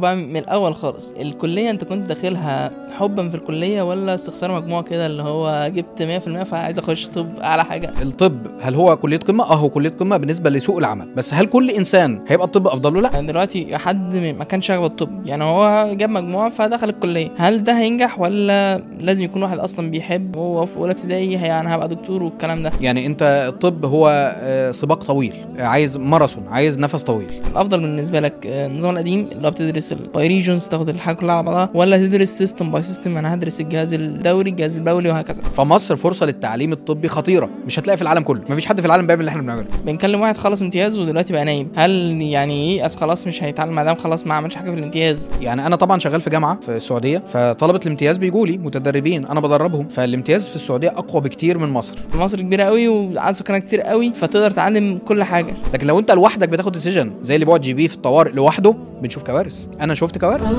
بقى من الاول خالص الكليه انت كنت داخلها حبا في الكليه ولا استخسار مجموع كده اللي هو جبت 100% فعايز اخش طب اعلى حاجه الطب هل هو كليه قمه اه هو كليه قمه بالنسبه لسوق العمل بس هل كل انسان هيبقى الطب افضل له لا يعني دلوقتي حد ما كانش شغال الطب يعني هو جاب مجموع فدخل الكليه هل ده هينجح ولا لازم يكون واحد اصلا بيحب وهو في اولى ابتدائي يعني هبقى دكتور والكلام ده يعني انت الطب هو آه، سباق طويل عايز ماراثون عايز نفس طويل الافضل بالنسبه لك آه، النظام القديم اللي هو بتدرس الباي ريجونز تاخد الحاجه كلها على بعضها ولا تدرس سيستم باي سيستم انا هدرس الجهاز الدوري الجهاز البولي وهكذا فمصر فرصه للتعليم الطبي خطيره مش هتلاقي في العالم كله مفيش حد في العالم بيعمل اللي احنا بنعمله بنكلم واحد خلص امتياز ودلوقتي بقى نايم هل يعني ييأس خلاص مش هيتعلم ما دام خلاص ما عملش حاجه في الامتياز يعني انا طبعا شغال في جامعه في السعوديه فطلبه الامتياز بيجوا لي متدربين انا بدربهم فالامتياز في السعوديه اقوى بكتير من مصر مصر كبيره قوي وعدد سكانها كتير قوي فتقدر تعلم كل حاجه لكن لو انت لوحدك بتاخد ديسيجن زي اللي بيقعد جي بي في الطوارئ لوحده بنشوف كوارث انا شفت كوارث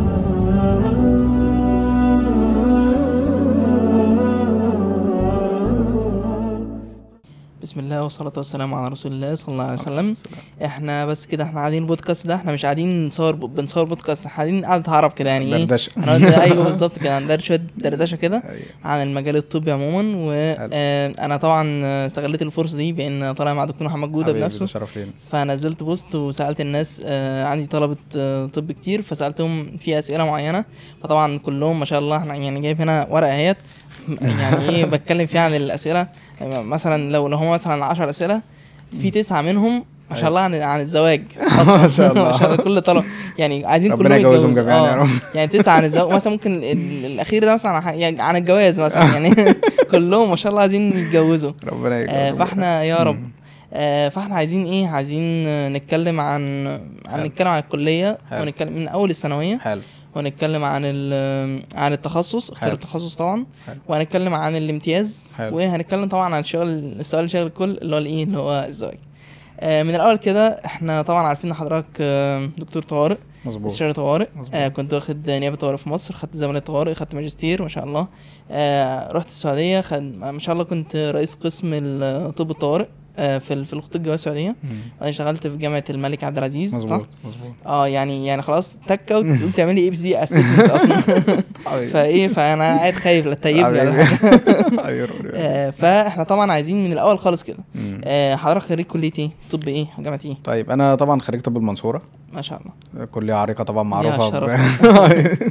بسم الله والصلاة والسلام على رسول الله صلى الله عليه وسلم احنا بس كده احنا قاعدين البودكاست ده احنا مش قاعدين نصور بنصور بودكاست احنا قاعدين قعدة عرب كده يعني ايه دردشه هنقعد ايوه بالظبط كده هندردش شويه دردشه كده أيوة. عن المجال الطبي عموما وانا طبعا استغليت الفرصه دي بان طالع مع دكتور محمد جوده حبيبي، بنفسه ده شرف لينا فنزلت بوست وسالت الناس آه، عندي طلبه آه، طب كتير فسالتهم في اسئله معينه فطبعا كلهم ما شاء الله احنا يعني جايب هنا ورقه اهيت يعني ايه بتكلم فيها عن الاسئله مثلا لو لو هم مثلا 10 اسئله في تسعه منهم ما شاء أيوة. الله عن عن الزواج اصلا ما شاء الله. ما شاء الله كل طلب يعني عايزين ربنا كلهم يجوزهم يتجوزوا. جميعا يا آه. رب. يعني تسعه عن الزواج مثلا ممكن ال- الاخير ده مثلا عن- يعني عن الجواز مثلا يعني كلهم ما شاء الله عايزين يتجوزوا ربنا آه، يجوزهم فاحنا يا رب مم. آه، فاحنا عايزين ايه عايزين آه، نتكلم عن عن حلو. نتكلم عن الكليه حلو. ونتكلم من اول الثانويه حلو ونتكلم عن ال- عن التخصص اختيار حلو. التخصص طبعا حلو. وهنتكلم عن الامتياز حلو. وهنتكلم طبعا عن الشغل السؤال اللي شاغل الكل اللي هو الايه اللي هو الزواج آه، من الاول كده احنا طبعا عارفين ان حضرتك آه، دكتور طوارئ مظبوط استشاري طوارئ مظبوط. آه كنت واخد نيابه طوارئ في مصر خدت زماله طوارئ خدت ماجستير ما شاء الله آه رحت السعوديه خد ما شاء الله كنت رئيس قسم ال- طب الطوارئ آه في ال- في الخطوط الجويه السعوديه مم. انا اشتغلت في جامعه الملك عبد العزيز صح؟ مظبوط مظبوط اه يعني يعني خلاص تكه وتقوم تعملي اي بي سي اسسمنت اصلا حبيبي. فايه فانا قاعد خايف لا تتيبني ولا حبيبي. حاجه حبيبي ربنا يبارك. آه، فاحنا طبعا عايزين من الاول خالص كده مم. آه، حضرتك خريج كليه ايه؟ طب ايه؟ جامعه ايه؟ طيب انا طبعا خريج طب المنصوره ما شاء الله كلية عريقة طبعا معروفة شرف. ب...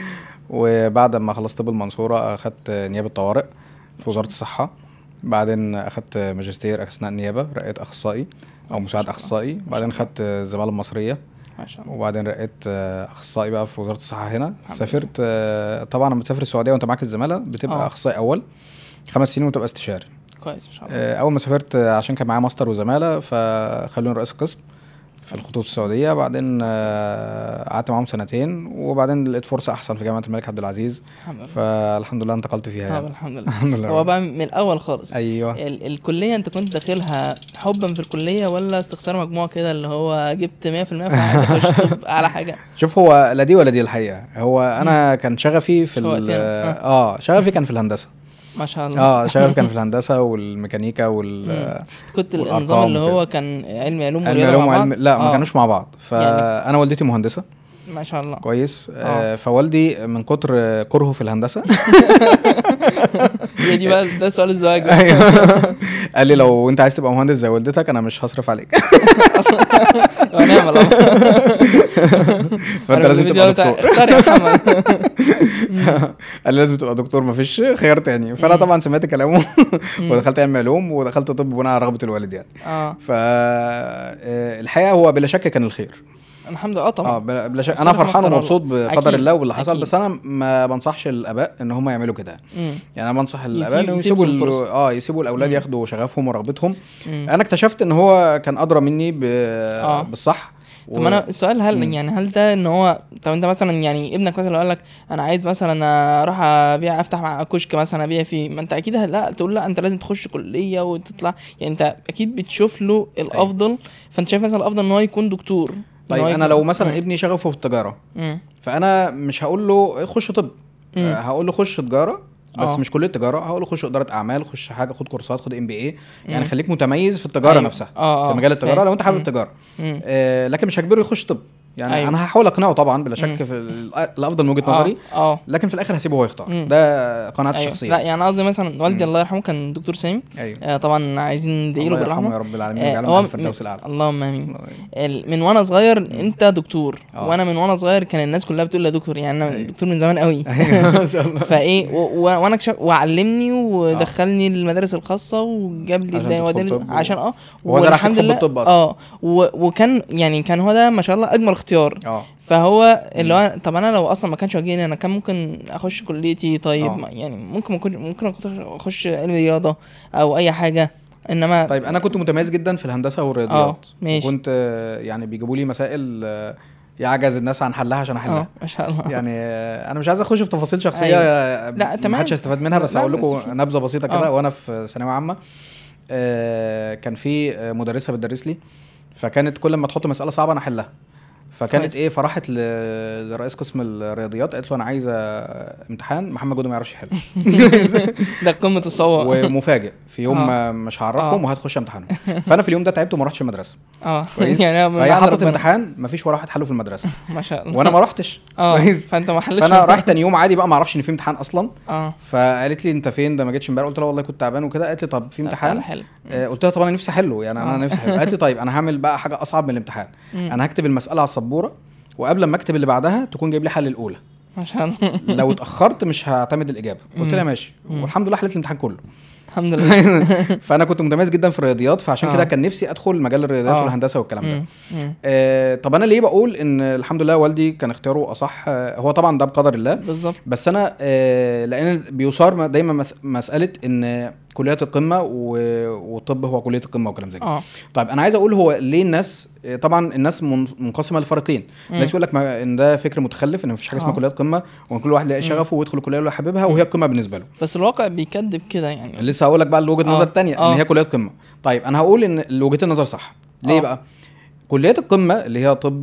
وبعد ما خلصت طب المنصورة أخدت نيابة طوارئ في وزارة الصحة بعدين أخدت ماجستير أثناء النيابة رقيت أخصائي أو مساعد أخصائي بعدين خدت الزمالة المصرية ما شاء الله وبعدين رقيت أخصائي بقى في وزارة الصحة هنا الحمد سافرت طبعا لما تسافر السعودية وأنت معاك الزمالة بتبقى آه. أخصائي أول خمس سنين وتبقى استشاري كويس ما شاء الله آه، اول ما سافرت آه، عشان كان معايا ماستر وزماله فخلوني رئيس القسم في الخطوط السعوديه بعدين آه، قعدت معاهم سنتين وبعدين لقيت فرصه احسن في جامعه الملك عبد العزيز الحمد لله فالحمد لله انتقلت فيها طب يعني. الحمد لله الحمد لله هو بقى من الاول خالص ايوه ال- الكليه انت كنت داخلها حبا في الكليه ولا استخسار مجموع كده اللي هو جبت 100% فعايز اخش طب اعلى حاجه شوف هو لا دي ولا دي الحقيقه هو انا كان شغفي في ال- شوقتني. آه. اه شغفي كان في الهندسه ما شاء الله اه شغفي كان في الهندسه والميكانيكا وال مم. كنت والأرقام النظام اللي وكده. هو كان علم علوم علم ورياضه علوم مع بعض وعلم لا ما آه، كانوش مع بعض فانا والدتي مهندسه ما شاء الله كويس آه. آه. فوالدي من كتر كرهه في الهندسه هي دي بقى ده سؤال الزواج بقى. ايوه قال لي لو انت عايز تبقى مهندس زي والدتك انا مش هصرف عليك اصلا ونعمل فانت لازم تبقى دكتور اختار يا محمد قال لي لازم تبقى دكتور مفيش خيار تاني فانا مم. طبعا سمعت كلامه مم. ودخلت علم علوم ودخلت طب بناء على رغبه الوالد يعني اه فالحقيقه هو بلا شك كان الخير الحمد لله اه اه طبعا بلا بلا شك ربنا انا فرحان يختار ومبسوط الله. بقدر أكيد، الله واللي حصل أكيد. بس انا ما بنصحش الاباء ان هم يعملوا كده مم. يعني انا بنصح الاباء يسيب- انهم يسيبوا يسيبوا ال- الفرصة. اه يسيبوا الاولاد مم. ياخدوا شغفهم ورغبتهم مم. انا اكتشفت ان هو كان ادرى مني ب... آه. بالصح طب انا السؤال هل مم. يعني هل ده ان هو طب انت مثلا يعني ابنك مثلا لو قال لك انا عايز مثلا اروح ابيع افتح مع كشك مثلا ابيع فيه ما انت اكيد لا تقول لا انت لازم تخش كليه وتطلع يعني انت اكيد بتشوف له الافضل فانت شايف مثلا الافضل ان هو يكون دكتور إن طيب هو انا يكون- لو مثلا مم. ابني شغفه في التجاره مم. فانا مش هقول له خش طب مم. آه، هقول له خش تجاره بس آه. مش كليه تجاره هقول له خش اداره اعمال خش حاجه خد كورسات خد ام بي اي مم. يعني خليك متميز في التجاره أيوة. نفسها اه اه في مجال التجاره فاهم. لو انت حابب مم. التجاره مم. آه لكن مش هجبره يخش طب يعني أيوة. انا هحاول اقنعه طبعا بلا مم. شك في ال- الافضل من وجهه آه، نظري اه لكن في الاخر هسيبه هو يختار مم. ده قناعتي أيوة. الشخصيه لا يعني قصدي مثلا والدي مم. الله يرحمه كان دكتور سامي ايوه آه طبعا عايزين ندعي له الله يرحمه بالرحمه يا رب العالمين آه، ويجعله هو معانا م- في الفردوس الاعلى اللهم امين الله ال- من وانا صغير انت دكتور آه. وانا من وانا صغير كان الناس كلها بتقول لي دكتور يعني انا أيوة. دكتور من زمان قوي ايوه ما شاء الله فايه و- و- وانا اكشف وعلمني ودخلني المدارس الخاصه وجاب لي عشان الدواء تدخل ده طب و- عشان اه وهو زرع فيك والحمد حب لله الطب أصلاً. اه و- وكان يعني كان هو ده ما شاء الله اجمل اختيار اه فهو اللي هو طب انا لو اصلا ما كانش واجهني انا كان ممكن اخش كليتي طيب آه. ما- يعني ممكن ما كنت ممكن كنت اخش علم رياضه او اي حاجه انما طيب انا كنت متميز جدا في الهندسه والرياضيات آه، ماشي. كنت يعني بيجيبوا لي مسائل آه، يعجز الناس عن حلها عشان اه احلها ما شاء الله يعني آه، انا مش عايز اخش في تفاصيل شخصيه أيوة. آه، لا، ما تمام. حدش هيستفاد منها بس لا، هقول بس لكم في- نبذه بسيطه كده آه. وانا في ثانويه عامه آه، كان في آه، مدرسه بتدرس لي فكانت كل ما تحط مساله صعبه انا احلها فكانت كويس. ايه فراحت ل- لرئيس قسم الرياضيات قالت له انا عايزه امتحان محمد جودة ما يعرفش يحل ده قمه الصعوبه ومفاجئ في يوم آه. ما مش هعرفهم آه. وهتخش امتحانهم فانا في اليوم ده تعبت وما رحتش المدرسه اه كويس يعني من فهي بعد حطت ربنا. امتحان مفيش ولا واحد حله في المدرسه ما شاء الله وانا ما رحتش اه كويس فانت ما حلتش فانا رايح تاني يوم عادي بقى ما اعرفش ان في امتحان اصلا اه فقالت لي انت فين ده ما جيتش امبارح قلت لها والله كنت تعبان وكده قالت لي طب في امتحان حلو آه، قلت لها طب انا نفسي احله يعني انا آه. نفسي احله قالت لي طيب انا هعمل بقى حاجه اصعب من الامتحان مم. انا هكتب المساله على السبوره وقبل ما اكتب اللي بعدها تكون جايب لي حل الاولى ما شاء الله لو اتاخرت مش هعتمد الاجابه قلت لها مم. ماشي مم. والحمد لله حليت الامتحان كله الحمد لله فانا كنت متميز جدا في الرياضيات فعشان آه. كده كان نفسي ادخل مجال الرياضيات آه. والهندسه والكلام ده مم. مم. آه طب انا ليه بقول ان الحمد لله والدي كان اختياره اصح آه هو طبعا ده بقدر الله بالظبط بس انا آه لان بيثار م- دايما مث- مساله ان كليات القمه و- والطب هو كليه القمه وكلام زي كده اه طيب انا عايز اقول هو ليه الناس آه، طبعا الناس من- منقسمه لفريقين مم. الناس يقول لك ما- ان ده فكر متخلف ان مفيش حاجه اسمها آه. كليات قمه وان كل واحد يلاقي مم. شغفه ويدخل الكليه اللي حاببها وهي القمه بالنسبه له بس الواقع بيكذب كده يعني لسه هقول لك بقى وجهه آه. النظر الثانيه ان آه. هي كليات قمه طيب انا هقول ان وجهه النظر صح ليه آه. بقى كليات القمه اللي هي طب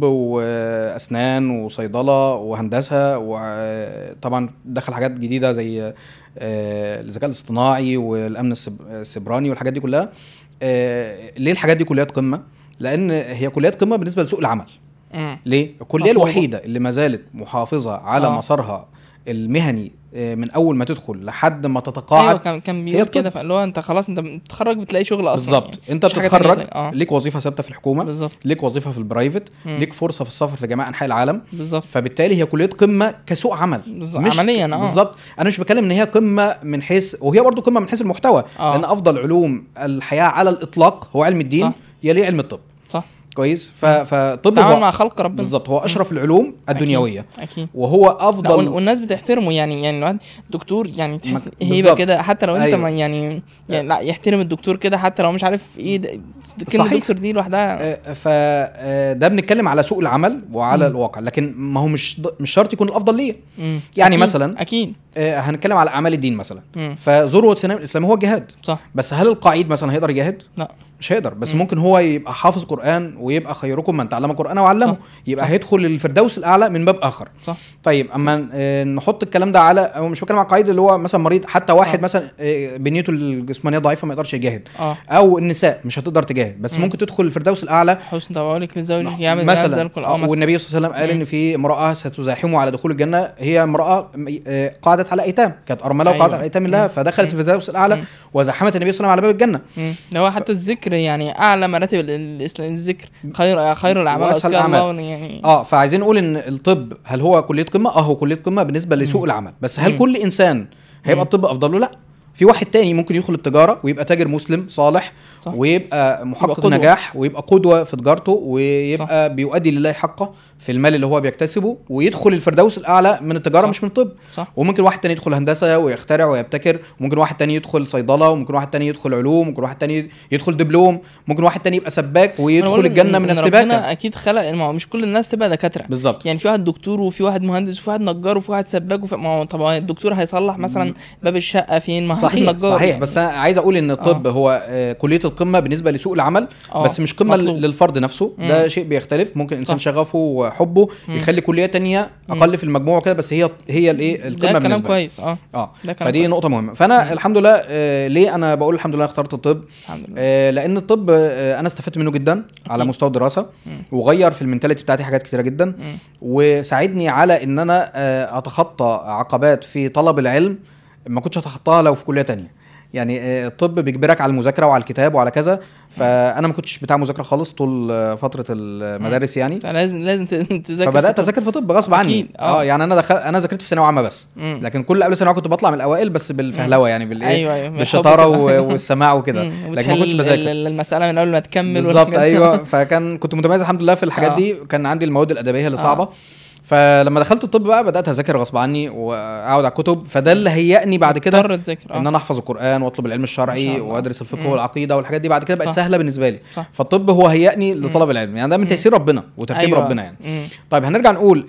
واسنان وصيدله وهندسه وطبعا دخل حاجات جديده زي آه، الذكاء الاصطناعي والامن السب- السيبراني والحاجات دي كلها آه، ليه الحاجات دي كليات قمه لان هي كليات قمه بالنسبه لسوق العمل مم. ليه الكليه مطلوبة. الوحيده اللي ما زالت محافظه على آه. مسارها المهني آه، من اول ما تدخل لحد ما ايوه تتقاعد كان كان هي بيقول الطب. كده فاللي هو انت خلاص انت بتتخرج بتلاقي شغل اصلا بالظبط يعني. انت مفيش حاجة تانية بتتخرج تلاقي- اه ليك وظيفه ثابته في الحكومه بالظبط ليك وظيفه في البرايفت مم. ليك فرصه في السفر في جميع انحاء العالم بالظبط فبالتالي هي كليه قمه كسوق عمل بالظبط. مش عملياً، اه. بالظبط انا مش بتكلم ان هي قمه من حيث وهي برضو قمه من حيث المحتوى اه. لان افضل علوم الحياه على الاطلاق هو علم الدين صح. يليه علم الطب صح كويس ف... فطب تعامل هو مع خلق ربنا بالظبط هو اشرف العلوم الدنيويه اكيد, أكيد. وهو لا وال- افضل والناس بتحترمه يعني يعني الواحد دكتور يعني تحس ما- هيبه بالظبط. كده حتى لو انت أيوة. ما يعني يعني لا يحترم الدكتور كده حتى لو مش عارف ايه ده- كلمه صحيح. دكتور دي لوحدها فده بنتكلم على سوق العمل وعلى مم. الواقع لكن ما هو مش ض- مش شرط يكون الافضل ليه مم. يعني أكيد. مثلاً اكيد آه، هنتكلم على اعمال الدين مثلا مم. فذروه سنام الاسلام هو الجهاد صح بس هل القعيد مثلا هيقدر يجاهد لا مش هيقدر بس مم. ممكن هو يبقى حافظ قران ويبقى خيركم من تعلم القران وعلمه صح. يبقى صح. هيدخل الفردوس الاعلى من باب اخر صح طيب اما آه، نحط الكلام ده على او مش بتكلم على القعيد اللي هو مثلا مريض حتى واحد آه. مثلا آه، بنيته الجسمانيه ضعيفه ما يقدرش يجاهد اه او النساء مش هتقدر تجاهد بس مم. ممكن تدخل الفردوس الاعلى حسن تبارك لزوجك يعمل مثلا ذلك آه، اه والنبي صلى الله عليه وسلم قال مم. ان في امراه ستزاحمه على دخول الجنه هي امراه آه، قعدت على ايتام كانت ارمله أيوة. وقعدت على ايتام الله مم. فدخلت مم. الفردوس الاعلى مم. وزحمت النبي صلى الله عليه وسلم على باب الجنه مم. ده هو حتى الذكر يعني اعلى مراتب ال- الاسلام الذكر خير خير الاعمال وأسهل أزكاها الأعمال. الله يعني اه فعايزين نقول ان الطب هل هو كليه قمه اه هو كليه قمه بالنسبه لسوق العمل بس هل مم. كل انسان هيبقى مم. الطب افضل له لا في واحد تاني ممكن يدخل التجاره ويبقى تاجر مسلم صالح صح. ويبقى محقق قدوة. نجاح ويبقى قدوه في تجارته ويبقى بيؤدي لله حقه في المال اللي هو بيكتسبه ويدخل الفردوس الاعلى من التجاره صح. مش من الطب صح وممكن واحد تاني يدخل هندسه ويخترع ويبتكر وممكن واحد تاني يدخل صيدله وممكن واحد تاني يدخل علوم وممكن واحد تاني يدخل دبلوم ممكن واحد تاني يبقى سباك أنا ويدخل بقول الجنه إن- من إن السباكه ربنا اكيد خلق ما هو مش كل الناس تبقى دكاتره بالظبط يعني في واحد دكتور وفي واحد مهندس وفي واحد نجار وفي واحد سباك وفي ما هو طبعا الدكتور هيصلح مثلا باب الشقه فين ما هو صحيح النجار صحيح يعني. بس انا عايز اقول ان الطب هو آه، كليه القمه بالنسبه لسوق العمل آه، بس مش قمه مطلوب. للفرد نفسه مم. ده شيء بيختلف ممكن انسان صح. شغفه وحبه مم. يخلي كليه تانية اقل في المجموع وكده بس هي هي الايه ده القمه كلام بالنسبه لي. كويس اه اه ده كلام فدي كويس. نقطه مهمه فانا الحمد لله آه ليه انا بقول الحمد لله اخترت الطب الحمد لله آه لان الطب آه انا استفدت منه جدا على أكيد. مستوى الدراسه مم. وغير في المنتاليتي بتاعتي حاجات كتيره جدا مم. وساعدني على ان انا آه، اتخطى عقبات في طلب العلم ما كنتش هتخطاها لو في كليه تانية يعني آه، الطب بيجبرك على المذاكره وعلى الكتاب وعلى كذا فانا ما كنتش بتاع مذاكره خالص طول آه، فتره المدارس يعني فلازم لازم ت- تذاكر فبدات في اذاكر في طب غصب عني أكيد، آه. اه يعني انا دخل انا ذاكرت في ثانويه عامه بس مم. لكن كل قبل ثانويه كنت بطلع من الاوائل بس بالفهلوه يعني بالايه ايوه ايوه بالحب بالشطاره كده. و- والسماع وكده مم. لكن ما كنتش وبتحل بذاكر ال- ال- المساله من اول ما تكمل بالظبط والحاجات دي. ايوه فكان كنت متميز الحمد لله في الحاجات آه. دي كان عندي المواد الادبيه اللي آه. صعبه فلما دخلت الطب بقى بدات اذاكر غصب عني واقعد على الكتب فده اللي هيأني بعد كده مضطر تذاكر ان اه انا احفظ القران واطلب العلم ما الشرعي شاء الله. وادرس الفقه مم. والعقيده والحاجات دي بعد كده بقت صح. سهله بالنسبه لي صح. فالطب هو هيأني لطلب العلم يعني ده من مم. تيسير ربنا وترتيب أيوة. ربنا يعني مم. طيب هنرجع نقول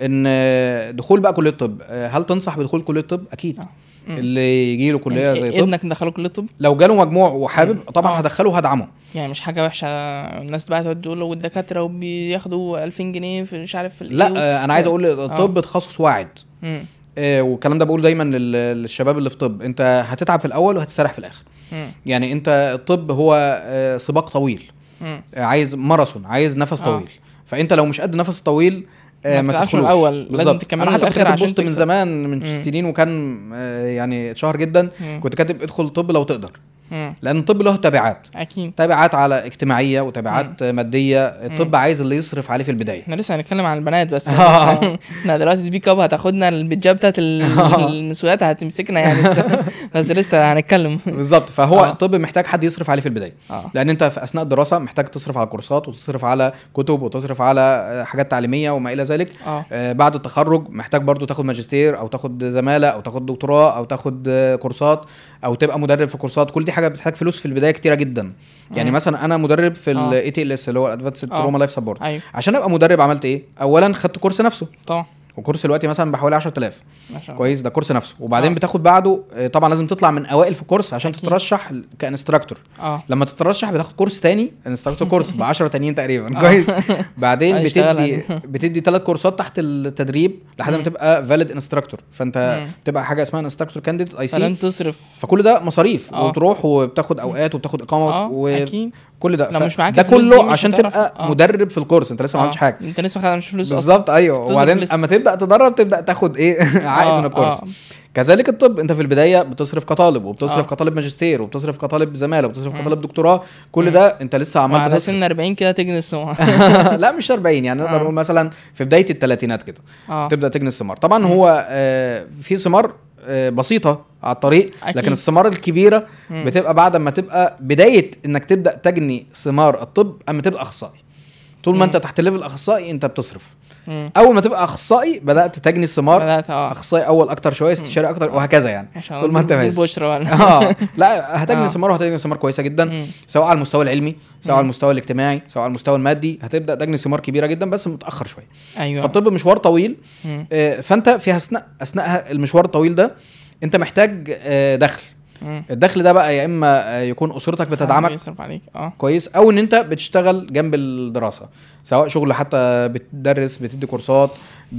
ان دخول بقى كليه الطب هل تنصح بدخول كليه الطب اكيد آه. مم. اللي يجي له كليه يعني زي طب ابنك ندخله كليه طب لو جاله مجموع وحابب مم. طبعا آه. هدخله وهدعمه يعني مش حاجه وحشه الناس بقى تقعد تقول له والدكاتره وبياخدوا 2000 جنيه في مش عارف في الإيه لا و- آه، انا عايز اقول الطب تخصص واعد مم. آه، والكلام ده بقوله دايما لل- للشباب اللي في طب انت هتتعب في الاول وهتستريح في الاخر مم. يعني انت الطب هو آه، سباق طويل مم. آه، عايز ماراثون عايز نفس آه. طويل فانت لو مش قد نفس طويل آه، ما ما تلعبش من تدخلوش الأول، لازم بالظبط. تكمله انا حتى كنت للآخر كاتب عشان بوست من تكسب. زمان من مم. سنين وكان آه، يعني اتشهر جدا مم. كنت كاتب ادخل طب لو تقدر مم. لان الطب له تبعات اكيد تبعات على اجتماعيه وتبعات ماديه الطب عايز اللي يصرف عليه في البدايه احنا لسه هنتكلم عن البنات بس آه. لسه- احنا دلوقتي سبيك اب هتاخدنا البيتجا بتاعت ال- آه. النسويات هتمسكنا يعني بس لسه هنتكلم بالظبط فهو آه. الطب محتاج حد يصرف عليه في البدايه اه لان انت في اثناء الدراسه محتاج تصرف على كورسات وتصرف على كتب وتصرف على آه، حاجات تعليميه وما الى ذلك اه آه، بعد التخرج محتاج برضو تاخد ماجستير او تاخد زماله او تاخد دكتوراه او تاخد آه، كورسات او تبقى مدرب في كورسات كل دي حاجه بتحتاج فلوس في البدايه كتيره جدا يعني مم. مثلا انا مدرب في آه. الاي تي ال اس اللي هو ادفانسد آه. تروما لايف سبورت ايوه عشان ابقى مدرب عملت ايه اولا خدت كورس نفسه طبعا وكورس دلوقتي مثلا بحوالي 10000 ما شاء الله كويس ده كورس نفسه وبعدين آه. بتاخد بعده آه، طبعا لازم تطلع من اوائل في الكورس عشان أكيد. تترشح كانستراكتور اه لما تترشح بتاخد كورس تاني انستراكتور كورس ب 10 تانيين تقريبا آه. كويس بعدين هيشتغل بتدي عليه. بتدي ثلاث كورسات تحت التدريب لحد ما مم. تبقى فاليد انستراكتور فانت مم. تبقى حاجه اسمها انستراكتور كانديديت اي فلن سي تصرف فكل ده مصاريف آه. وتروح وبتاخد اوقات وبتاخد اقامه اه وكل اكيد ده لو ف- مش معاك ده الفلوس دي كله مش عشان هتعرف- تبقى آه. مدرب في الكورس انت لسه ما آه. عملتش حاجه انت لسه ما خدتش فلوس اصلا بالظبط ايوه تصرف وبعدين لسه. اما تبدا تدرب تبدا تاخد ايه عائد آه، من الكورس آه. كذلك الطب انت في البدايه بتصرف كطالب وبتصرف آه. كطالب ماجستير وبتصرف كطالب زماله وبتصرف مم. كطالب دكتوراه كل مم. ده انت لسه عمال وعلى بتصرف سن 40 كده تجنس سمعة. لا مش 40 يعني نقدر آه. نقول مثلا في بدايه الثلاثينات كده اه تبدا تجنس ثمار طبعا هو آه، في ثمار آه، بسيطه على الطريق أكيد. لكن الثمار الكبيره مم. بتبقى بعد ما تبقى بدايه انك تبدا تجني ثمار الطب اما تبقى اخصائي طول ما مم. انت تحت ليفل اخصائي انت بتصرف مم. اول ما تبقى اخصائي بدات تجني الثمار بدأت اه اخصائي اول اكتر شويه استشاري اكتر وهكذا يعني ما شاء طول الله ما انت دي ماشي البشرى ولا اه لا هتجني آه. ثمار وهتجني ثمار كويسه جدا مم. سواء على المستوى العلمي سواء على مم. المستوى الاجتماعي سواء على المستوى المادي هتبدا تجني ثمار كبيره جدا بس متاخر شويه ايوه فالطب مشوار طويل مم. آه، فانت في اثناء اثناء المشوار الطويل ده انت محتاج آه، دخل مم. الدخل ده بقى يا اما آه، يكون اسرتك بتدعمك يصرف عليك اه كويس او ان انت بتشتغل جنب الدراسه سواء شغل حتى بتدرس بتدي كورسات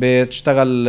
بتشتغل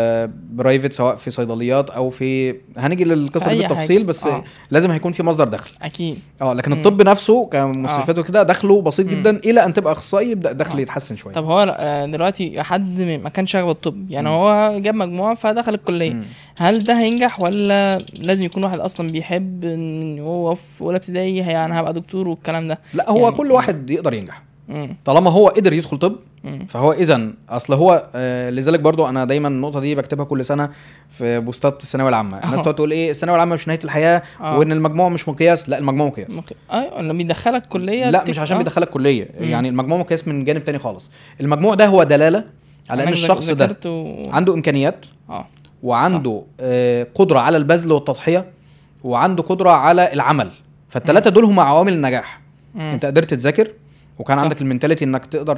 برايفت سواء في صيدليات او في هنيجي للقصه أي دي بالتفصيل حاجة. بس آه. لازم هيكون في مصدر دخل اكيد اه لكن مم. الطب نفسه كمستشفيات وكده دخله بسيط مم. جدا الى ان تبقى اخصائي يبدا الدخل آه. يتحسن شويه طب هو آه، دلوقتي حد م- ما كانش شغال الطب يعني هو جاب مجموعه فدخل الكليه مم. هل ده هينجح ولا لازم يكون واحد اصلا بيحب ان هو في اولى ابتدائي يعني هبقى دكتور والكلام ده لا هو يعني- كل واحد يقدر ينجح مم. طالما هو قدر يدخل طب مم. فهو اذا اصل هو آه لذلك برضو انا دايما النقطه دي بكتبها كل سنه في بوستات الثانويه العامه الناس أهو. تقعد تقول ايه الثانويه العامه مش نهايه الحياه آه. وان المجموع مش مقياس لا المجموع مقياس ممكن ايوه لما بيدخلك كليه لا تك- مش عشان آه. بيدخلك كليه مم. يعني المجموع مقياس من جانب تاني خالص المجموع ده هو دلاله على ان إنك الشخص ده ذاكرت و... عنده امكانيات اه وعنده آه قدره على البذل والتضحيه وعنده قدره على العمل فالثلاثه دول هم عوامل النجاح مم. انت قدرت تذاكر وكان صح. عندك المنتاليتي انك تقدر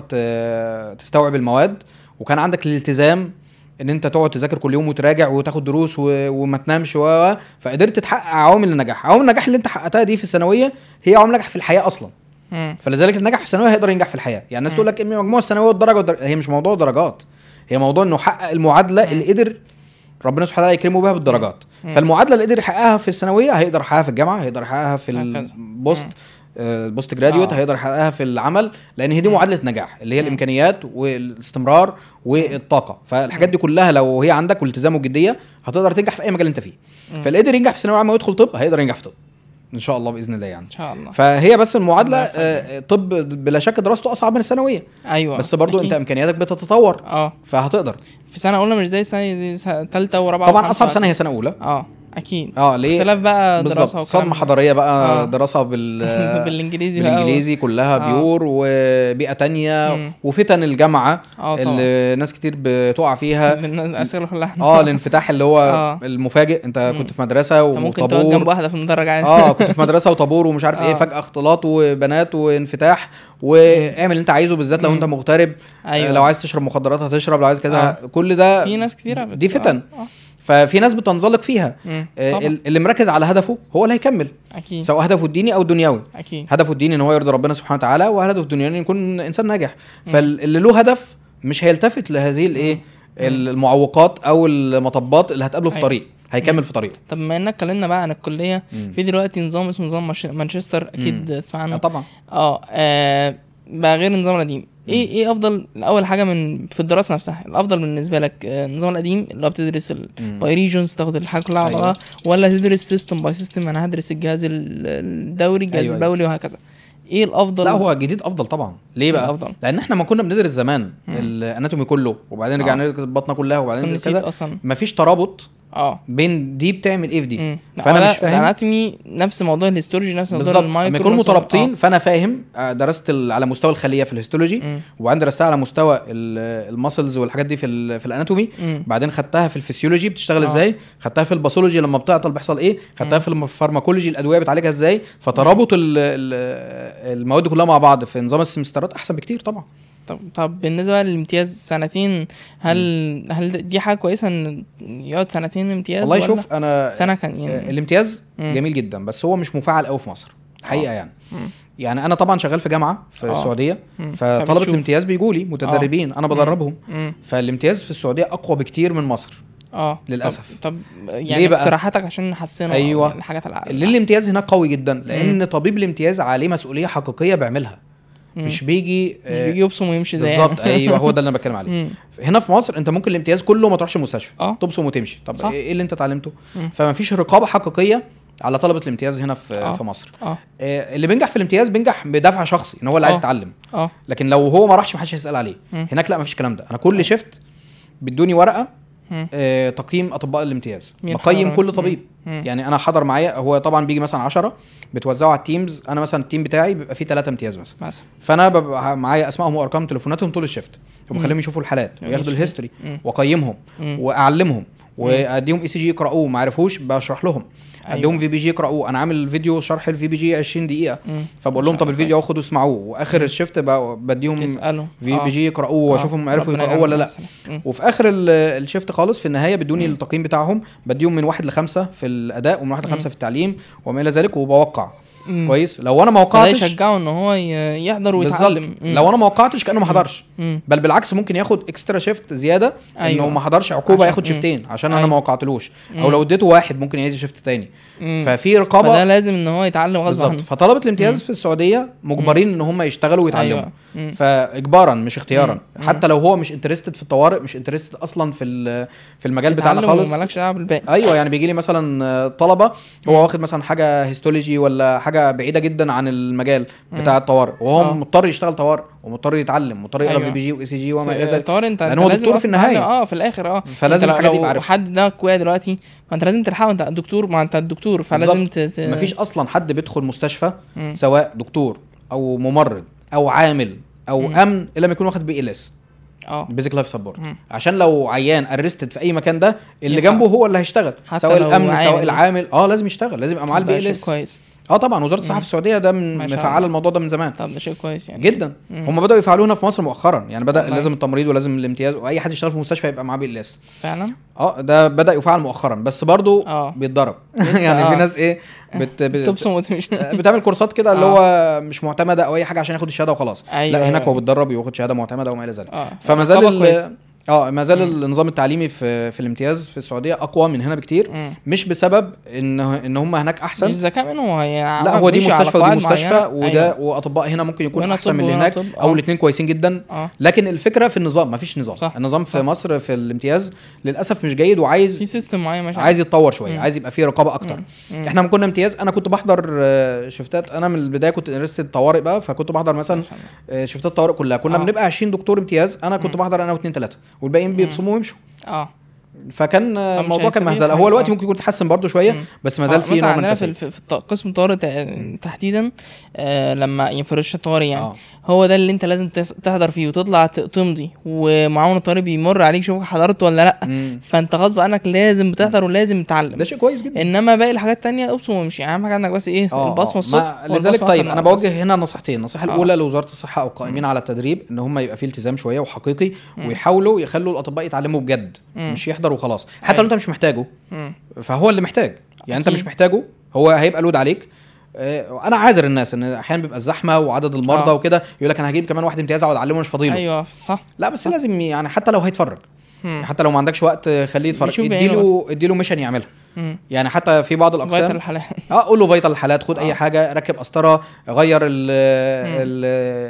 ت- تستوعب المواد وكان عندك الالتزام ان انت تقعد تذاكر كل يوم وتراجع وتاخد دروس و... وما تنامش و... فقدرت تحقق عوامل النجاح عوامل النجاح اللي انت حققتها دي في الثانويه هي عوامل نجاح في الحياه اصلا مم. فلذلك النجح في الثانويه هيقدر ينجح في الحياه يعني الناس مم. تقول لك إن مجموع الثانويه والدرجه والدرجة. هي مش موضوع درجات هي موضوع انه حقق المعادله اللي قدر ربنا سبحانه وتعالى يكرمه بها بالدرجات مم. فالمعادله اللي قدر يحققها في الثانويه هيقدر يحققها في الجامعه هيقدر يحققها في هكذا. البوست مم. آه، البوست جراديويت آه. هيقدر يحققها في العمل لان هي دي مم. معادله نجاح اللي هي مم. الامكانيات والاستمرار والطاقه فالحاجات دي كلها لو هي عندك والالتزام والجديه هتقدر تنجح في اي مجال انت فيه مم. فاللي قدر ينجح في الثانويه العامه ويدخل طب هيقدر ينجح في طب ان شاء الله باذن الله يعني ان شاء الله فهي بس المعادله الله يوفقك. آه، طب بلا شك دراسته اصعب من الثانويه ايوه بس برضو أكيد. انت امكانياتك بتتطور اه فهتقدر في سنه اولى مش زي سنه زي سنه ثالثه ورابعه طبعا وخمسة. اصعب سنه هي سنه اولى اه اكيد اه ليه اختلاف بقى دراسه بالظبط وكلام صدمه حضاريه بقى آه. دراسه بال بالانجليزي بقى بالانجليزي كلها آه. بيور وبيئه تانية مم. وفتن الجامعه اه طبعا اللي ناس كتير بتقع فيها الاسئله كلها اه الانفتاح اللي هو آه. المفاجئ انت مم. كنت في مدرسه انت ممكن تقعد جنب وطابور واحده في المدرج عادي اه كنت في مدرسه وطابور ومش عارف ايه آه. فجاه اختلاط وبنات وانفتاح واعمل اللي انت عايزه بالذات لو مم. انت مغترب ايوه لو عايز تشرب مخدرات هتشرب لو عايز كذا آه. كل ده في ناس كتيره بت- دي فتن. آه. آه. ففي ناس بتنزلق فيها مم. آه، طبعا ال- اللي مركز على هدفه هو اللي هيكمل اكيد سواء هدفه الديني او الدنيوي اكيد هدفه الديني ان هو يرضي ربنا سبحانه وتعالى وهدفه الدنيوي ان يكون انسان ناجح فاللي له هدف مش هيلتفت لهذه الايه المعوقات او المطبات اللي هتقابله في أيوة. طريق هيكمل في طريقه طب بما انك اتكلمنا بقى عن الكليه مم. في دلوقتي نظام اسمه نظام مش- مانشستر اكيد تسمع آه عنه طبعا اه آه، بقى غير النظام القديم ايه ايه افضل اول حاجه من في الدراسه نفسها الافضل بالنسبه لك آه، النظام القديم اللي هو بتدرس مم. باي ريجونز تاخد الحاجه كلها على أيوة. بعضها ولا تدرس سيستم باي سيستم انا هدرس الجهاز ال- الدوري الجهاز أيوة، البولي وهكذا ايه الافضل لا هو جديد افضل طبعا ليه بقى الأفضل. لان احنا ما كنا بندرس زمان الاناتومي كله وبعدين آه. رجعنا ندرس البطنه كلها وبعدين كنت ندرس نسيت كذا اصلا مفيش ترابط اه بين دي بتعمل ايه في دي مم. لا، فانا هو مش ده- فاهم الاناتومي نفس موضوع الهيستولوجي نفس موضوع بالظبط المايكرو لما يكونوا نفس موضوع- مترابطين فانا فاهم آه، درست ال- على مستوى الخليه في الهيستولوجي مم. وبعدين درستها على مستوى المسلز والحاجات دي في ال في الاناتومي مم. بعدين خدتها في الفسيولوجي بتشتغل آه. ازاي خدتها في الباثولوجي لما بتعطل بيحصل ايه خدتها في الفارماكولوجي الادويه بتعالجها ازاي فترابط ال- ال- المواد كلها مع بعض في نظام السمسترات احسن بكتير طبعا طب طب بالنسبه بقى للامتياز سنتين هل هل دي حاجه كويسه ان يقعد سنتين امتياز والله ولا شوف انا سنه كان آه، يعني الامتياز مم. جميل جدا بس هو مش مفعل قوي في مصر الحقيقه آه. يعني مم. يعني انا طبعا شغال في جامعه في آه. السعوديه مم. فطلبه فبتشوف. الامتياز بيجوا لي متدربين انا بدربهم مم. فالامتياز في السعوديه اقوى بكتير من مصر اه للأسف. طب, طب ليه يعني بقى؟ اقتراحاتك عشان نحسنه أيوة. يعني الحاجات الع- ليه الامتياز هناك قوي جدا لان مم. طبيب الامتياز عليه مسؤوليه حقيقيه بيعملها مم. مش بيجي مش آه، بيجي يبصم ويمشي زي بالظبط ايوه هو ده اللي انا بتكلم عليه مم. هنا في مصر انت ممكن الامتياز كله ما تروحش المستشفى اه تبصم وتمشي طب صح. ايه اللي انت اتعلمته مم. فما فيش رقابه حقيقيه على طلبه الامتياز هنا في آه. في مصر اه آه، اللي بينجح في الامتياز بينجح بدافع شخصي ان هو اللي عايز آه. يتعلم اه لكن لو هو ما راحش محدش هيسال عليه مم. هناك لا مفيش الكلام ده انا كل شيفت بيدوني ورقه مم. آه، تقييم اطباء الامتياز مين بقيم حضر؟ كل طبيب مم. يعني انا حضر معايا هو طبعا بيجي مثلا 10 بتوزعوا على التيمز انا مثلا التيم بتاعي بيبقى فيه ثلاثة امتياز مثلا مثلا فانا ببقى معايا اسمائهم وارقام تليفوناتهم طول الشيفت وبخليهم يشوفوا الحالات جميل. وياخدوا الهيستوري مم. واقيمهم مم. واعلمهم واديهم اي سي جي يقراوه ما عرفوش بشرح لهم أيوة. اديهم في بي جي يقراوه انا عامل فيديو شرح الفي بي جي 20 دقيقه مم. فبقول ما لهم شاء طب الله الفيديو كويس. خدوا اسمعوه واخر الشيفت ب- بديهم تساله في آه. بي جي يقراوه واشوفهم آه. عرفوا ربنا يقراوه ولا يجعلنا لا أحسن. مم. وفي اخر ال- الشيفت خالص في النهايه بيدوني التقييم بتاعهم بديهم من واحد لخمسه في الاداء ومن واحد لخمسه في التعليم وما الى ذلك وبوقع مم. كويس لو انا ما فده وقعتش يشجعه ان هو ي- يحضر بالظبط ويتعلم مم. لو انا ما وقعتش كانه ما حضرش مم. بل بالعكس ممكن ياخد اكسترا شيفت زياده أيوة. انه ما حضرش عقوبه عشان- ياخد مم. شيفتين عشان انا أيوة. ما وقعتلوش او مم. لو اديته واحد ممكن يعيد شيفت تاني مم. ففي رقابه فده لازم ان هو يتعلم غصب بالظبط عنه فطلبه الامتياز مم. في السعوديه مجبرين ان هم يشتغلوا ويتعلموا أيوة. مم. فاجبارا مش اختيارا مم. حتى لو هو مش انترستد في الطوارئ مش انترستد اصلا في ال- في المجال بتاعنا يتعلم خالص ومالكش دعوه بالباقي ايوه يعني بيجي لي مثلا طلبه هو واخد مثلا حاجه هيستولوجي ولا حاجه بعيده جدا عن المجال بتاع الطوارئ وهو آه. مضطر يشتغل طوارئ ومضطر يتعلم مضطر يقرا أيوة. في بي جي واي سي جي وما الى ذلك طار انت لأن انت هو لازم دكتور في أصلاً النهاية. تتعلم. اه في الاخر اه فلازم انت لو- الحاجة دي لو يبقى عارفها. حد ده وقع دلوقتي فانت لازم تلحقه انت دكتور ما انت الدكتور فلازم بالظبط. ت... ت... مفيش اصلا حد بيدخل مستشفى مم. سواء دكتور او ممرض او عامل او مم. امن الا لما يكون واخد بي ال اس اه بيزك لايف سبورت مم. عشان لو عيان ارستد في اي مكان ده اللي يلحق. جنبه هو اللي هيشتغل حتى سواء لو الامن سواء عامل. العامل اه لازم يشتغل لازم يبقى معاه ده البي ال شيء اس كويس اه طبعا وزاره الصحه مم. في السعوديه ده من ما شاء مفعله الله. الموضوع ده من زمان طب ده شيء كويس يعني جدا مم. هم بداوا يفعلوه هنا في مصر مؤخرا يعني بدا والله. لازم التمريض ولازم الامتياز واي حد يشتغل في مستشفى يبقى معاه بي ال اس فعلا اه ده بدا يفعل مؤخرا بس برضو اه بيتضرب لسه يعني في آه. ناس ايه بت... بت... تبصم وتمشي بتعمل كورسات كده اللي آه. هو مش معتمده او اي حاجه عشان ياخد الشهاده وخلاص أيوة، لا هناك أيوة. هو بيتدرب وياخد شهاده معتمده وما الى ذلك اه فما زال رقابة كويسة. ال... اه ما زال مم. النظام التعليمي في في الامتياز في السعوديه اقوى من هنا بكتير مم. مش بسبب ان ان هم هناك مش احسن ذكاء منهم هي لا هو دي ماشي على مستشفى ودي قواعد مستشفى معينة. وده أيوة. واطباء هنا ممكن يكون وهنا احسن طب من اللي وهنا هناك طب، او آه. الاثنين كويسين جدا اه لكن الفكره في النظام مفيش نظام صح، النظام في صح. مصر في الامتياز للاسف مش جيد في وعايز سيستم معين ماشي عايز يتطور شويه مم. عايز يبقى فيه رقابه اكتر مم. احنا لما كنا امتياز انا كنت بحضر آه، شفتات انا من البدايه كنت انرستد طوارئ بقى فكنت بحضر مثلا ما شاء الله. آه، شفتات طوارئ كلها كنا آه. بنبقى 20 دكتور امتياز انا كنت مم. بحضر انا واثنين ثلاثه والباقيين مم. بيبصموا ويمشوا اه فكان آه، آه، مش الموضوع كان هيستفيد مهزله حاجة، هو الوقت آه. ممكن يكون اتحسن برضه شويه مم. بس ما آه، زال في مثلا نوع من عندنا في, التسيب الف- في الط- قسم الطوارئ تع- تحديدا آه لما يعني في رشة الطوارئ يعني اه هو ده اللي انت لازم تف- تحضر فيه وتطلع ت- تمضي ومعاون الطوارئ بيمر عليك يشوفك حضرت ولا لا مم. فانت غصب عنك لازم بتحضر ولازم تتعلم ده شيء كويس جدا انما باقي الحاجات التانية ابصم وامشي اهم حاجه عندك بس ايه اه البصمه آه. الصبح ما لذلك طيب انا بوجه بوجه هنا نصيحتين النصيحه آه. الاولى لوزاره الصحه او القائمين على التدريب ان هم يبقى فيه التزام شويه وحقيقي ويحاولوا يخلوا الاطباء يتعلموا بجد مم. مش يحضر وخلاص حتى أيوة. لو انت مش محتاجه فهو اللي محتاج يعني انت أكيد. مش محتاجه هو هيبقى لود عليك آه، انا عاذر الناس ان احيانا بيبقى الزحمه وعدد المرضى آه. وكده يقول لك انا هجيب كمان واحد امتياز اقعد اعلمه مش فاضيله ايوه صح لا بس لازم يعني حتى لو هيتفرج مم. حتى لو ما عندكش وقت آه، خليه يتفرج بيشوف بعينه اديله اديله ميشن يعملها مم. يعني حتى في بعض فايتال الاقسام الحالات اه قول له فيتال الحالات خد آه. اي حاجه ركب قسطره غير ال ال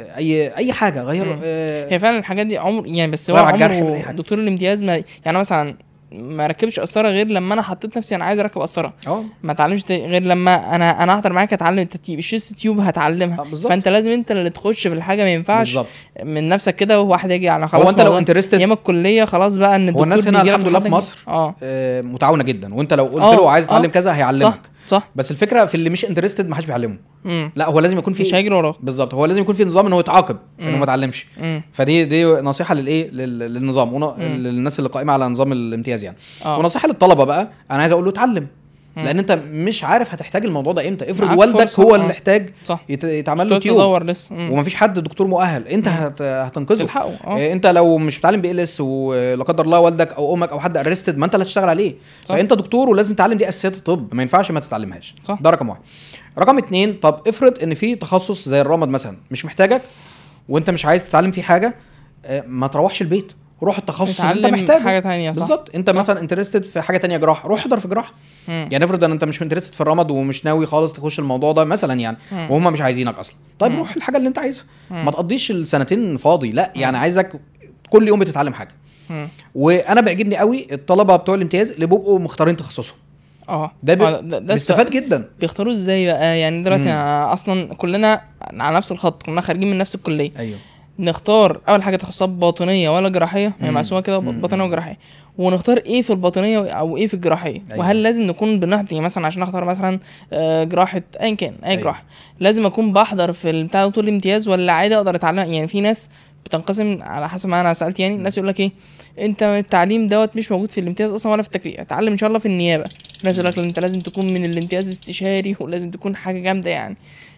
اي اي حاجه غير مم. آه هي فعلا الحاجات دي عمر يعني بس هو غير على الجرح من أي عمره حاجة. دكتور الامتياز ما يعني مثلا ما ركبش قسطره غير لما انا حطيت نفسي انا عايز اركب قسطره اه ما اتعلمش تا- غير لما انا انا هحضر معاك اتعلم الترتيب الشيست تيوب هتعلمها آه، بالظبط. فانت لازم انت اللي تخش في الحاجه ما ينفعش بالظبط من نفسك كده وواحد يجي على خلاص هو انت لو موضوع- انترستد ايام الكليه خلاص بقى ان الدكتور الناس هنا بيجي لك الحمد لله في لحد- مصر اه آه متعاونه جدا وانت لو قلت آه، له عايز آه. تتعلم كذا هيعلمك صح صح بس الفكره في اللي مش انترستد ما حدش بيعلمه مم. لا هو لازم يكون مش في هيجري وراك بالظبط هو لازم يكون في نظام ان هو يتعاقب انه مم. ما اتعلمش مم. فدي دي نصيحه للايه لل- للنظام ون- مم. للناس اللي قائمه على نظام الامتياز يعني اه ونصيحه للطلبه بقى انا عايز اقول له اتعلم مم. لان انت مش عارف هتحتاج الموضوع ده امتى افرض معاك والدك فرصة، هو آه. اللي احتاج صح يت- يتعمل له تيوب تدور لسه مم. ومفيش حد دكتور مؤهل انت مم. هت... هتنقذه تلحقه اه إيه، انت لو مش بتعلم بي ال اس ولا قدر الله والدك او امك او حد ارستد ما انت اللي هتشتغل عليه صح. فانت دكتور ولازم تتعلم دي اساسيات الطب ما ينفعش ما تتعلمهاش صح. ده رقم واحد رقم اتنين طب افرض ان في تخصص زي الرمد مثلا مش محتاجك وانت مش عايز تتعلم فيه حاجه آه، ما تروحش البيت روح التخصص اللي انت اتعلم محتاجه حاجه تانية صح بالظبط انت صح. مثلا انترستد في حاجه تانية جراحه روح احضر في جراحه مم. يعني افرض ان انت مش انترستد في الرمد ومش ناوي خالص تخش الموضوع ده مثلا يعني مم. وهم مش عايزينك اصلا طيب مم. روح الحاجه اللي انت عايزها مم. ما تقضيش السنتين فاضي لا يعني عايزك كل يوم بتتعلم حاجه مم. وانا بيعجبني قوي الطلبه بتوع الامتياز اللي بيبقوا مختارين تخصصهم اه ده بي- آه، ده, ده بيستفاد جدا بيختاروا ازاي بقى يعني دلوقتي مم. أنا اصلا كلنا على نفس الخط كلنا خارجين من نفس الكليه ايوه نختار اول حاجه تخصصات باطنيه ولا جراحيه هي مم. مقسومه كده مم. باطنيه وجراحيه ونختار ايه في الباطنيه او ايه في الجراحيه أيوة. أيوة. وهل لازم نكون بنحضر يعني مثلا عشان اختار مثلا آه، جراحه ايا كان اي أيوة. جراحه لازم اكون بحضر في البتاع ده طول الامتياز ولا عادي اقدر اتعلم يعني في ناس بتنقسم على حسب ما انا سالت يعني الناس يقول لك ايه انت التعليم دوت مش موجود في الامتياز اصلا ولا في التكليف اتعلم ان شاء الله في النيابه في ناس يقول لك لا، انت لازم تكون من الامتياز استشاري ولازم تكون حاجه جامده يعني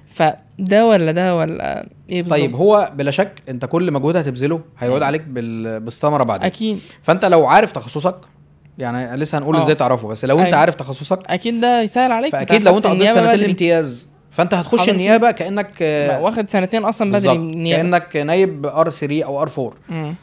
فده ولا ده ولا ايه بالظبط طيب هو بلا شك انت كل مجهود هتبذله هيعود عليك بال... بالثمره بعدين اكيد فانت لو عارف تخصصك يعني لسه هنقول اه. ازاي تعرفه بس لو انت أيوة. عارف تخصصك اكيد ده يسهل عليك فاكيد لو انت خدت قضيت النيابة سنتين بدري. الامتياز فانت هتخش حاضر النيابه كانك آه، واخد سنتين اصلا بدري بالظبط من النيابه كانك نايب ار 3 او ار 4 مم.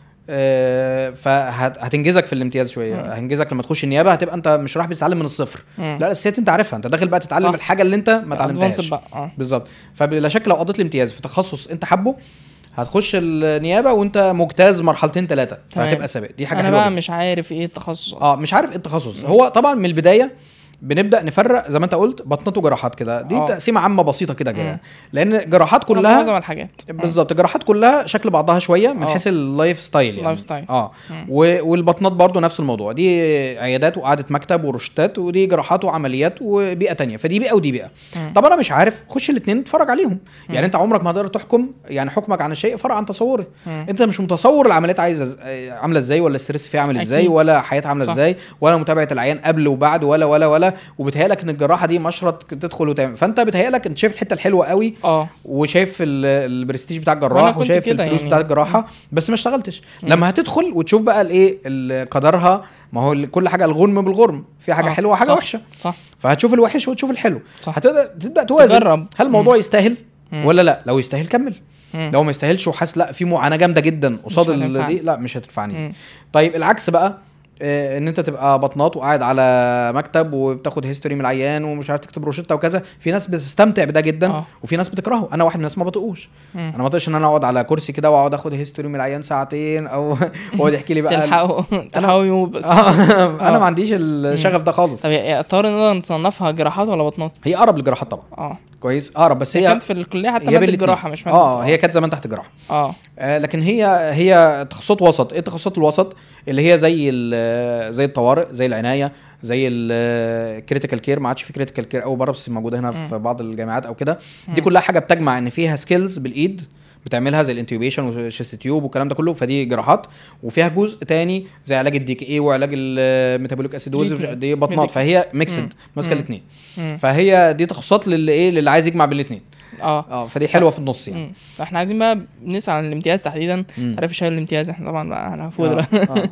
فهتنجزك في الامتياز شويه مم. هتنجزك لما تخش النيابه هتبقى انت مش رايح بتتعلم من الصفر مم. لا الاساسيات انت عارفها انت داخل بقى تتعلم صح. الحاجه اللي انت ما advanced اتعلمتهاش بقى اه بالظبط فبلا شك لو قضيت الامتياز في تخصص انت حابه هتخش النيابه وانت مجتاز مرحلتين ثلاثه تمام. فهتبقى سابق دي حاجه انا حلوه بقى جدا. مش عارف ايه التخصص أصلاً. اه مش عارف ايه التخصص هو طبعا من البدايه بنبدا نفرق زي ما انت قلت بطنات وجراحات كده دي اه. تقسيمه عامه بسيطه كده مم. كده لان جراحات معظم كلها الحاجات بالظبط الجراحات كلها شكل بعضها شويه من اه. حيث اللايف ستايل يعني لايف ستايل. اه مم. و- والبطنات برضو نفس الموضوع دي عيادات وقعده مكتب وروشتات ودي جراحات وعمليات وبيئه تانية فدي بيئه ودي بيئه مم. طب انا مش عارف خش الاثنين اتفرج عليهم يعني انت عمرك ما هتقدر تحكم يعني حكمك عن الشيء فرع عن تصوره مم. انت مش متصور العمليات عايزه إز- عامله ازاي ولا الستريس فيها عامل ازاي أكيد. ولا حياتها عامله صح. ازاي ولا متابعه العيان قبل وبعد ولا ولا ولا فيها وبتهيألك ان الجراحه دي مشرط تدخل وتعمل فانت بتهيألك انت شايف الحته الحلوه قوي اه وشايف ال- البرستيج بتاع وأنا الجراح كنت وشايف كده الفلوس يعني. بتاع الجراحه بس ما اشتغلتش مم. لما هتدخل وتشوف بقى الايه ال- قدرها ما هو ال- كل حاجه الغنم بالغرم في حاجه آه، حلوه وحاجه صح. وحشه صح فهتشوف الوحش وتشوف الحلو صح. هتبدا تبدا توازن تجرب. هل الموضوع يستاهل مم. ولا لا لو يستاهل كمل مم. لو ما يستاهلش وحاسس لا في معاناه جامده جدا قصاد مش ال- هتنفعني. دي لا مش هتنفعني مم. طيب العكس بقى آه، ان انت تبقى بطنات وقاعد على مكتب وبتاخد هيستوري من العيان ومش عارف تكتب روشته وكذا في ناس بتستمتع بده جدا آه. وفي ناس بتكرهه انا واحد من الناس ما بطيقوش مم. انا ما بطيقش ان انا اقعد على كرسي كده واقعد اخد هيستوري من العيان ساعتين او واقعد يحكي لي بقى ال- تلحقوا تلحقوا يموت بس آه، انا آه. ما عنديش الشغف ده خالص طب يا اضطر نقدر نصنفها جراحات ولا بطنات؟ هي اقرب للجراحات طبعا اه كويس اقرب بس هي هي كانت في الكليه حتى هي ماده بين الاتنين. الجراحه مش ماده اه هي كانت زمان تحت الجراحه اه آه لكن هي هي تخصصات وسط ايه التخصصات الوسط اللي هي زي ال- زي الطوارئ زي العنايه زي الكريتيكال كير ما عادش في كريتيكال كير قوي بره بس موجوده هنا في بعض الجامعات او كده دي مم. كلها حاجه بتجمع ان فيها سكيلز بالايد بتعملها زي الانتيوبيشن والشيست تيوب والكلام ده كله فدي جراحات وفيها جزء تاني زي علاج الدي كي اي وعلاج الميتابوليك اسيدوز Treatment. دي بطنات Medical. فهي ميكسد مم. ماسكه مم. الاثنين مم. فهي دي تخصصات للي ايه للي عايز يجمع بين الاثنين اه اه فدي حلوه في النص يعني مم. فاحنا عايزين بقى نسعى عن الامتياز تحديدا مم. عارف شايل الامتياز احنا طبعا بقى احنا فوق آه، دلوقتي. آه.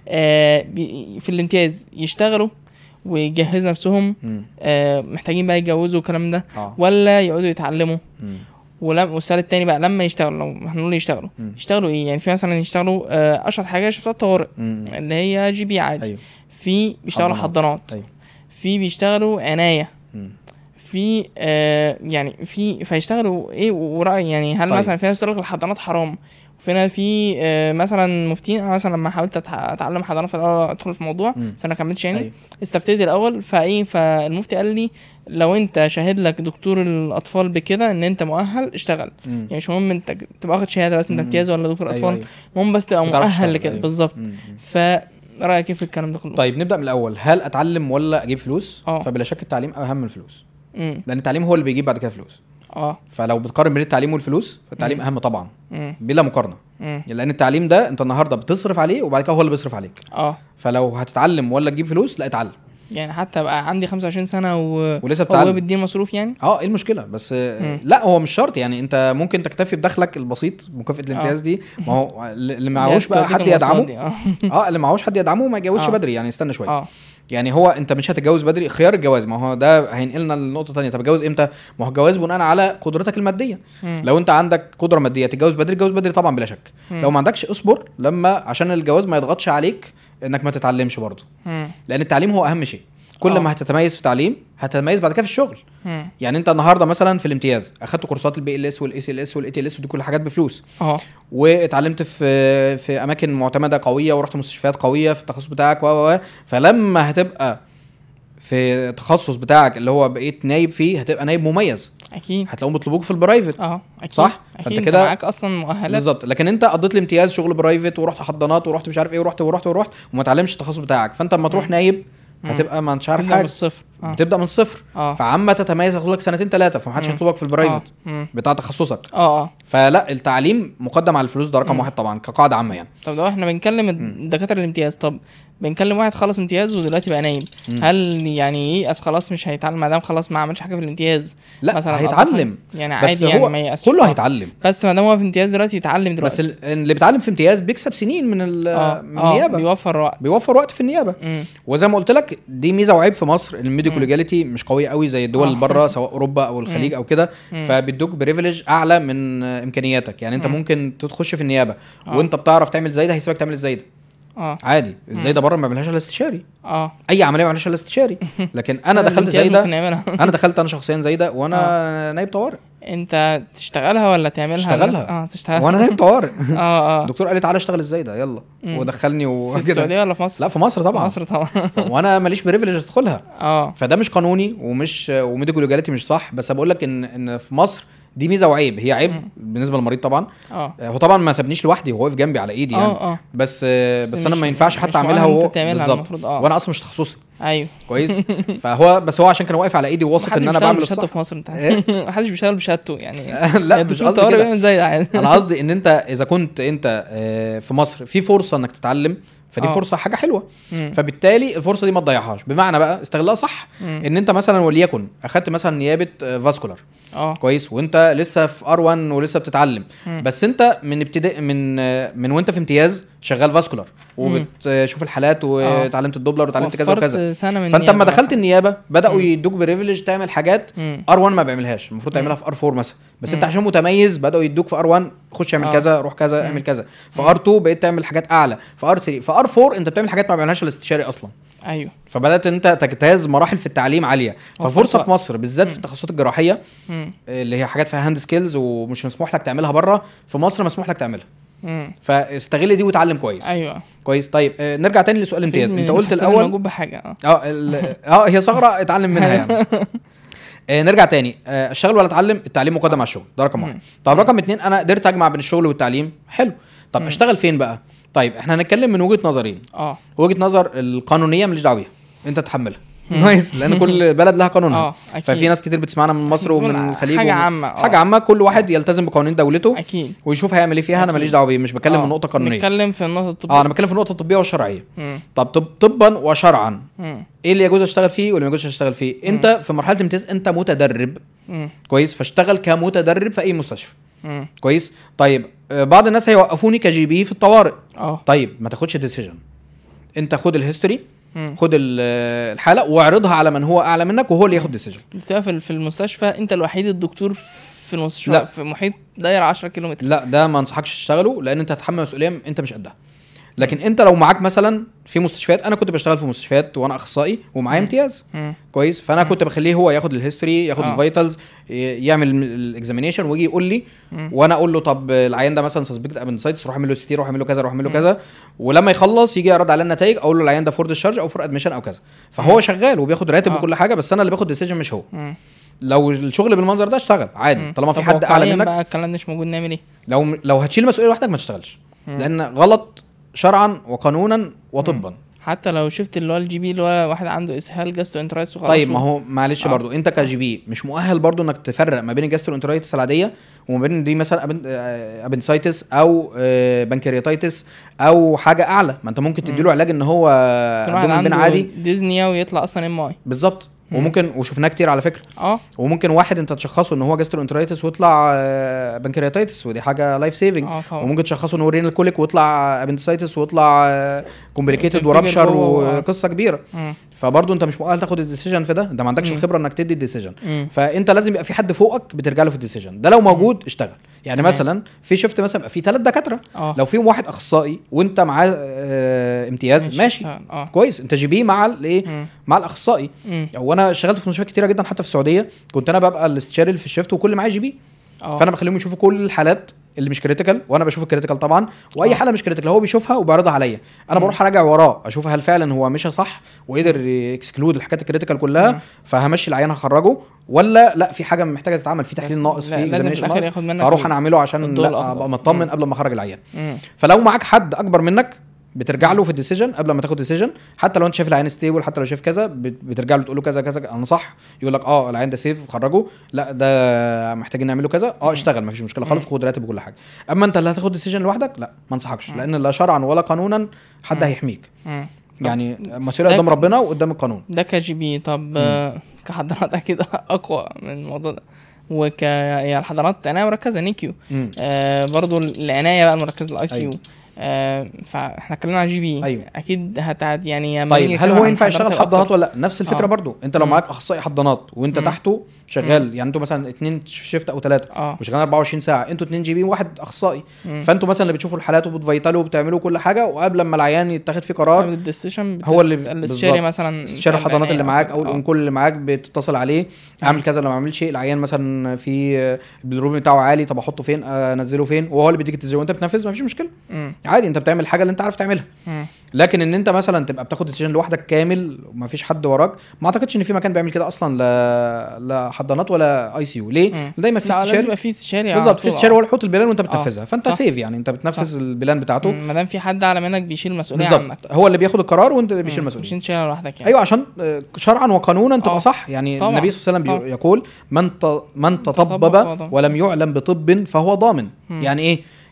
آه بي- في الامتياز يشتغلوا ويجهزوا نفسهم مم. آه محتاجين بقى يتجوزوا والكلام ده اه ولا يقعدوا يتعلموا مم. ولم والسؤال التاني بقى لما يشتغلوا لو هنقول يشتغلوا مم. يشتغلوا ايه يعني في مثلا يشتغلوا آه اشهر حاجه شفتها الطوارئ مم. اللي هي جي بي عادي ايوه في بيشتغلوا حضانات. حضانات ايوه في بيشتغلوا عنايه مم. في آه يعني في فيشتغلوا ايه ورأي يعني هل طيب. مثلا في ناس تقول لك الحضانات حرام وفينا في آه مثلا مفتين انا مثلا لما حاولت أتع- اتعلم حضانه في الاول ادخل في موضوع مم. بس انا ما كملتش يعني أيوة. استفتيت الاول فايه فالمفتي قال لي لو انت شاهد لك دكتور الاطفال بكده ان انت مؤهل اشتغل مم. يعني مش مهم انت تبقى واخد شهاده بس انت مم. امتياز ولا دكتور أيوة، اطفال أيوة. المهم بس تبقى بتعرف مؤهل تشتغل، لكده أيوة. بالظبط مم. مم. فرايك ايه في الكلام ده كله طيب نبدا من الاول هل اتعلم ولا اجيب فلوس اه. فبلا شك التعليم اهم من الفلوس امم لان التعليم هو اللي بيجيب بعد كده فلوس اه فلو بتقارن بين التعليم والفلوس فالتعليم مم. اهم طبعا امم بلا مقارنه امم لان التعليم ده انت النهارده بتصرف عليه وبعد كده هو اللي بيصرف عليك اه فلو هتتعلم ولا تجيب فلوس لا اتعلم يعني حتى بقى عندي 25 سنه و ولسه هو بتتعلم بيديني مصروف يعني اه ايه المشكله بس آه، مم. لا هو مش شرط يعني انت ممكن تكتفي بدخلك البسيط مكافاه الامتياز دي ما هو اللي معهوش بقى حد يدعمه اه اه اللي معهوش حد يدعمه ما يتجوزش آه. بدري يعني استنى شويه اه يعني هو انت مش هتتجوز بدري خيار الجواز ما هو ده هينقلنا لنقطه تانية طب الجواز امتى ما هو الجواز بناء على قدرتك الماديه مم. لو انت عندك قدره ماديه تتجوز بدري تتجوز بدري طبعا بلا شك مم. لو ما عندكش اصبر لما عشان الجواز ما يضغطش عليك انك ما تتعلمش برضه مم. لان التعليم هو اهم شيء كل آه. ما هتتميز في تعليم هتتميز بعد كده في الشغل مم. يعني انت النهارده مثلا في الامتياز اخدت كورسات البي ال اس والاي سي ال اس والاي تي ال اس ودي كل حاجات بفلوس اه واتعلمت في في اماكن معتمده قويه ورحت مستشفيات قويه في التخصص بتاعك و و و. فلما هتبقى في التخصص بتاعك اللي هو بقيت نايب فيه هتبقى نايب مميز اكيد هتلاقيهم بيطلبوك في البرايفت اه اكيد صح؟ اكيد فانت انت كده- معاك اصلا مؤهلات بالظبط لكن انت قضيت الامتياز شغل برايفت ورحت حضانات ورحت مش عارف ايه ورحت ورحت ورحت وما اتعلمتش التخصص بتاعك فانت لما تروح نايب مم. هتبقى ما انتش عارف تبدأ من حاجه الصفر اه بتبدا من الصفر اه فعما تتميز هتاخد لك سنتين ثلاثه فمحدش مم. هيطلبك في البرايفت آه. مم. بتاع تخصصك اه اه فلا التعليم مقدم على الفلوس ده رقم مم. واحد طبعا كقاعده عامه يعني طب لو احنا بنكلم الدكاتره الامتياز طب بنكلم واحد خلص امتياز ودلوقتي بقى نايم مم. هل يعني ييأس خلاص مش هيتعلم ما دام خلاص ما عملش حاجه في الامتياز لا مثلا هيتعلم أضاف- يعني بس عادي يعني هو ما ييأسش كله آه. هيتعلم بس ما دام هو في امتياز دلوقتي يتعلم بس دلوقتي ال- اللي بيتعلم في امتياز بيكسب سنين من ال- اه من اه النيابه بيوفر وقت بيوفر وقت في النيابه مم. وزي ما قلت لك دي ميزه وعيب في مصر ان الميديكال مم. ليجاليتي مش قويه قوي زي الدول آه. اللي بره سواء اوروبا او الخليج مم. او كده مم. فبيدوك بريفليج اعلى من آه، امكانياتك يعني انت مم. ممكن تخش في النيابه آه. وانت بتعرف تعمل زي ده هيسيبك تعمل ازاي ده اه عادي ازاي مم. ده بره ما بيعملهاش الا استشاري اه اي عمليه ما بيعملهاش الا استشاري لكن انا دخلت الامتياز زي ده ممكن نعملها انا دخلت انا شخصيا زي ده وانا نايب طوارئ انت تشتغلها ولا تعملها اشتغلها. اه تشتغلها وانا نايب طوارئ اه اه الدكتور قال لي تعالى اشتغل ازاي ده يلا مم. ودخلني في وكده السعوديه ولا في مصر؟ لا في مصر طبعا مصر طبعا ف- وانا ماليش بريفليج ادخلها اه فده مش قانوني ومش وميديكال ليجاليتي مش صح بس بقول لك ان ان في مصر دي ميزه وعيب هي عيب مم. بالنسبه للمريض طبعا اه هو طبعا ما سابنيش لوحدي هو واقف جنبي على ايدي يعني اه اه بس بس, بس انا مش- ما ينفعش مش حتى مؤهل اعملها انت وهو تعملها بالظبط المفروض، اه. وانا اصلا مش تخصصي ايوه كويس فهو بس هو عشان كان واقف على ايدي واثق محدش ان انا بيشتغل بعمل بشهادته الصح في مصر انت إيه؟ محدش بيشتغل بشهادته يعني لا مش الدكتور قصدي طوارئ كده بيعمل زي ده عادي انا قصدي ان انت اذا كنت انت آه، في مصر في فرصه انك تتعلم فدي آه. فرصه حاجه حلوه مم. فبالتالي الفرصه دي ما تضيعهاش بمعنى بقى استغلها صح مم. ان انت مثلا وليكن اخدت مثلا نيابه آه، فاسكولار اه كويس وانت لسه في ار 1 ولسه بتتعلم مم. بس انت من ابتداء من آه، من وانت في امتياز شغال فاسكولار وبتشوف الحالات واتعلمت الدوبلر واتعلمت كذا وفرت وكذا سنه من فانت لما نيابة دخلت مثلاً. النيابه بداوا مم. يدوك بريفليج تعمل حاجات مم. ار 1 ما بيعملهاش المفروض تعملها في ار 4 مثلا بس انت مم. عشان متميز بداوا يدوك في ار 1 خش اعمل آه. كذا روح كذا مم. اعمل كذا في ار 2 بقيت تعمل حاجات اعلى في ار 3 في ار 4 انت بتعمل حاجات ما بيعملهاش الاستشاري اصلا ايوه فبدات انت تجتاز مراحل في التعليم عاليه وفرصة. ففرصه في مصر بالذات في مم. التخصصات الجراحيه مم. اللي هي حاجات فيها هاند سكيلز ومش مسموح لك تعملها بره في مصر مسموح لك تعملها مم. فاستغل دي وتعلم كويس ايوه كويس طيب آه، نرجع تاني لسؤال الامتياز في انت من قلت الحسن الاول الموجود بحاجه اه اه ال- اه هي ثغره اتعلم منها يعني آه نرجع تاني آه اشتغل ولا اتعلم التعليم مقدم على الشغل ده رقم واحد مم. طب رقم اتنين انا قدرت اجمع بين الشغل والتعليم حلو طب مم. اشتغل فين بقى طيب احنا هنتكلم من وجهه نظرين اه وجهه نظر القانونيه ماليش دعوه بيها انت تحملها مم. كويس لان كل بلد لها قانونها اه اكيد ففي ناس كتير بتسمعنا من مصر أكيد. ومن الخليج حاجة ومن- عامة، آه. حاجه عامه كل واحد يلتزم بقوانين دولته اكيد ويشوف هيعمل ايه فيها انا أكيد. ماليش دعوه بيه مش بتكلم آه. من نقطه قانونيه نتكلم في النقطه الطبيه اه انا بتكلم في النقطه الطبيه والشرعيه مم. طب طب طبا وشرعا مم. ايه اللي يجوز اشتغل فيه واللي ما يجوزش اشتغل فيه انت في مرحله الامتياز انت متدرب مم. كويس فاشتغل كمتدرب في اي مستشفى مم. كويس طيب آه، بعض الناس هيوقفوني كجي بي في الطوارئ اه طيب ما تاخدش ديسيجن انت خد الهيستوري مم. خد ال- آه، الحاله واعرضها على من هو اعلى منك وهو اللي ياخد ديسيجن بتبقى في في المستشفى انت الوحيد الدكتور في المستشفى لا. في محيط دايره 10 كيلومتر لا ده ما انصحكش تشتغله لان انت هتحمل مسؤوليه انت مش قدها لكن انت لو معاك مثلا في مستشفيات انا كنت بشتغل في مستشفيات وانا اخصائي ومعايا مم. امتياز مم. كويس فانا كنت بخليه هو ياخد الهيستوري ياخد آه. الفيتالز يعمل الاكزامينيشن ويجي يقول لي مم. وانا اقول له طب العيان ده مثلا سسبكت ابندسايتس روح اعمل له سي تي روح اعمل له كذا روح اعمل له كذا ولما يخلص يجي يعرض على النتائج اقول له العيان ده فور ديشارج او فور ادميشن او كذا فهو شغال وبياخد راتب آه. وكل حاجه بس انا اللي باخد ديسيجن مش هو مم. لو الشغل بالمنظر ده اشتغل عادي مم. طالما في طب حد اعلى واقعياً منك بقى الكلام ده مش موجود نعمل ايه؟ لو لو هتشيل مسؤوليه لوحدك ما تشتغلش مم. لان غلط شرعا وقانونا وطبا حتى لو شفت اللي هو الجي بي اللي هو واحد عنده اسهال جاستو انترايتس وخلاص طيب ما هو معلش آه. برضو انت كجي بي مش مؤهل برضو انك تفرق ما بين الجاسترو انترايتس العاديه وما بين دي مثلا أبن- آه، ابنسايتس او آه، بنكرياتايتس او حاجه اعلى ما انت ممكن تديله علاج ان هو كل واحد ابدومين بين عنده عادي ديزنيا ويطلع اصلا ام اي بالظبط مم. وممكن وشفناه كتير على فكره اه وممكن واحد انت تشخصه ان هو جاسترو انترايتس ويطلع آه، بنكرياتايتس ودي حاجه لايف سيفنج اه طبعا وممكن تشخصه ان هو رينال كوليك ويطلع ابندسايتس ويطلع كومبليكيتد تنفجر ورابشر جوه و- وقصه كبيره مم. فبرضه انت مش مؤهل تاخد الديسيجن في ده انت ما عندكش مم. الخبره انك تدي الديسيجن مم. فانت لازم يبقى في حد فوقك بترجع له في الديسيجن ده لو موجود اشتغل يعني تمام. مثلا في شفت مثلا يبقى في ثلاث دكاتره اه لو فيهم واحد اخصائي وانت معاه اه امتياز ماشي اشتغل. اه كويس انت جي بي مع الايه مم. مع الاخصائي مم. وانا اشتغلت في مستشفيات كتيره جدا حتى في السعوديه كنت انا ببقى الاستشاري اللي في الشيفت وكل اللي معايا جي بي اه فانا بخليهم يشوفوا كل الحالات اللي مش كريتيكال وانا بشوف الكريتيكال طبعا واي آه. حاله مش كريتيكال هو بيشوفها وبيعرضها عليا انا مم. بروح اراجع وراه اشوف هل فعلا هو مشى صح وقدر يكسكلود الحاجات الكريتيكال كلها مم. فهمشي العيان هخرجه ولا لا في حاجه محتاجه تتعمل في تحليل بس ناقص لا، في لازم في examination الآخر ناقص ياخد منك فاروح ال- انا اعمله عشان الضوء لا الأخضر. ابقى مطمن مم. قبل ما اخرج العيان مم. فلو معاك حد اكبر منك بترجع له في الديسيجن قبل ما تاخد ديسيجن حتى لو انت شايف العيان ستيبل حتى لو شايف كذا بت- بترجع له تقول له كذا كذا انا صح يقول لك اه العيان ده سيف خرجه لا ده محتاجين نعمل له كذا اه اشتغل مفيش مشكله خالص خد راتب وكل حاجه اما انت اللي هتاخد ديسيجن لوحدك لا ما انصحكش لان لا شرعا ولا قانونا حد مم. هيحميك مم. يعني مسؤوليه ده قدام ك- ربنا وقدام القانون ده كجي بي طب آه، كحضانات اكيد اقوى من الموضوع ده وك يعني الحضانات عنايه مركزه نيكيو مم. آه برضو العنايه بقى المركزه الاي سي يو أيوة. آه فاحنا اتكلمنا عن جي بي أيوة. اكيد هتعد يعني لما طيب نيجي هل نتكلم هو عن ينفع يشتغل الحضانات حضانات أكتر. ولا لا نفس الفكره آه. برضو انت لو مم. معاك اخصائي حضانات وانت مم. تحته شغال يعني انتوا مثلا اتنين شيفت او ثلاثه اه وشغالين 24 ساعه انتوا اتنين جي بي وواحد اخصائي مم. فانتوا مثلا اللي بتشوفوا الحالات وبتفيتلوا وبتعملوا كل حاجه وقبل لما العيان يتاخد فيه قبل قرار الديسيشن هو اللي الاستشاري بالظبط. مثلا استشاري بتاع الحضانات اللي العناية معاك او كده. آه. الانكول اللي معاك بتتصل عليه اعمل كذا لو ما عملش شيء العيان مثلا في البلروبين بتاعه عالي طب احطه فين انزله فين وهو اللي بيديك التزوير وانت بتنفذ مفيش مشكله مم. عادي انت بتعمل حاجه اللي انت عارف تعملها مم. لكن ان انت مثلا تبقى بتاخد ديسيجن لوحدك كامل ومفيش حد وراك ما اعتقدش ان في مكان بيعمل كده اصلا لا لا حضانات ولا اي سي يو ليه مم. دايما في لا لازم استشاري يبقى في استشاري على بالظبط في طول. استشاري آه. هو اللي يحط البلان وانت آه. بتنفذها فانت صح. سيف يعني انت بتنفذ البلان بتاعته مم. ما دام في حد اعلى منك بيشيل المسؤوليه عنك بالظبط هو اللي بياخد القرار وانت اللي بيشيل مم. المسؤوليه مش انت شايلها لوحدك يعني ايوه عشان آه، شرعا وقانونا تبقى آه. صح يعني طبعا. النبي صلى الله عليه وسلم طبعا. بي- يقول من ت... من تطبب تطبب فهو ضامن. ولم يعلم بطب فهو ضامن مم. يعني ايه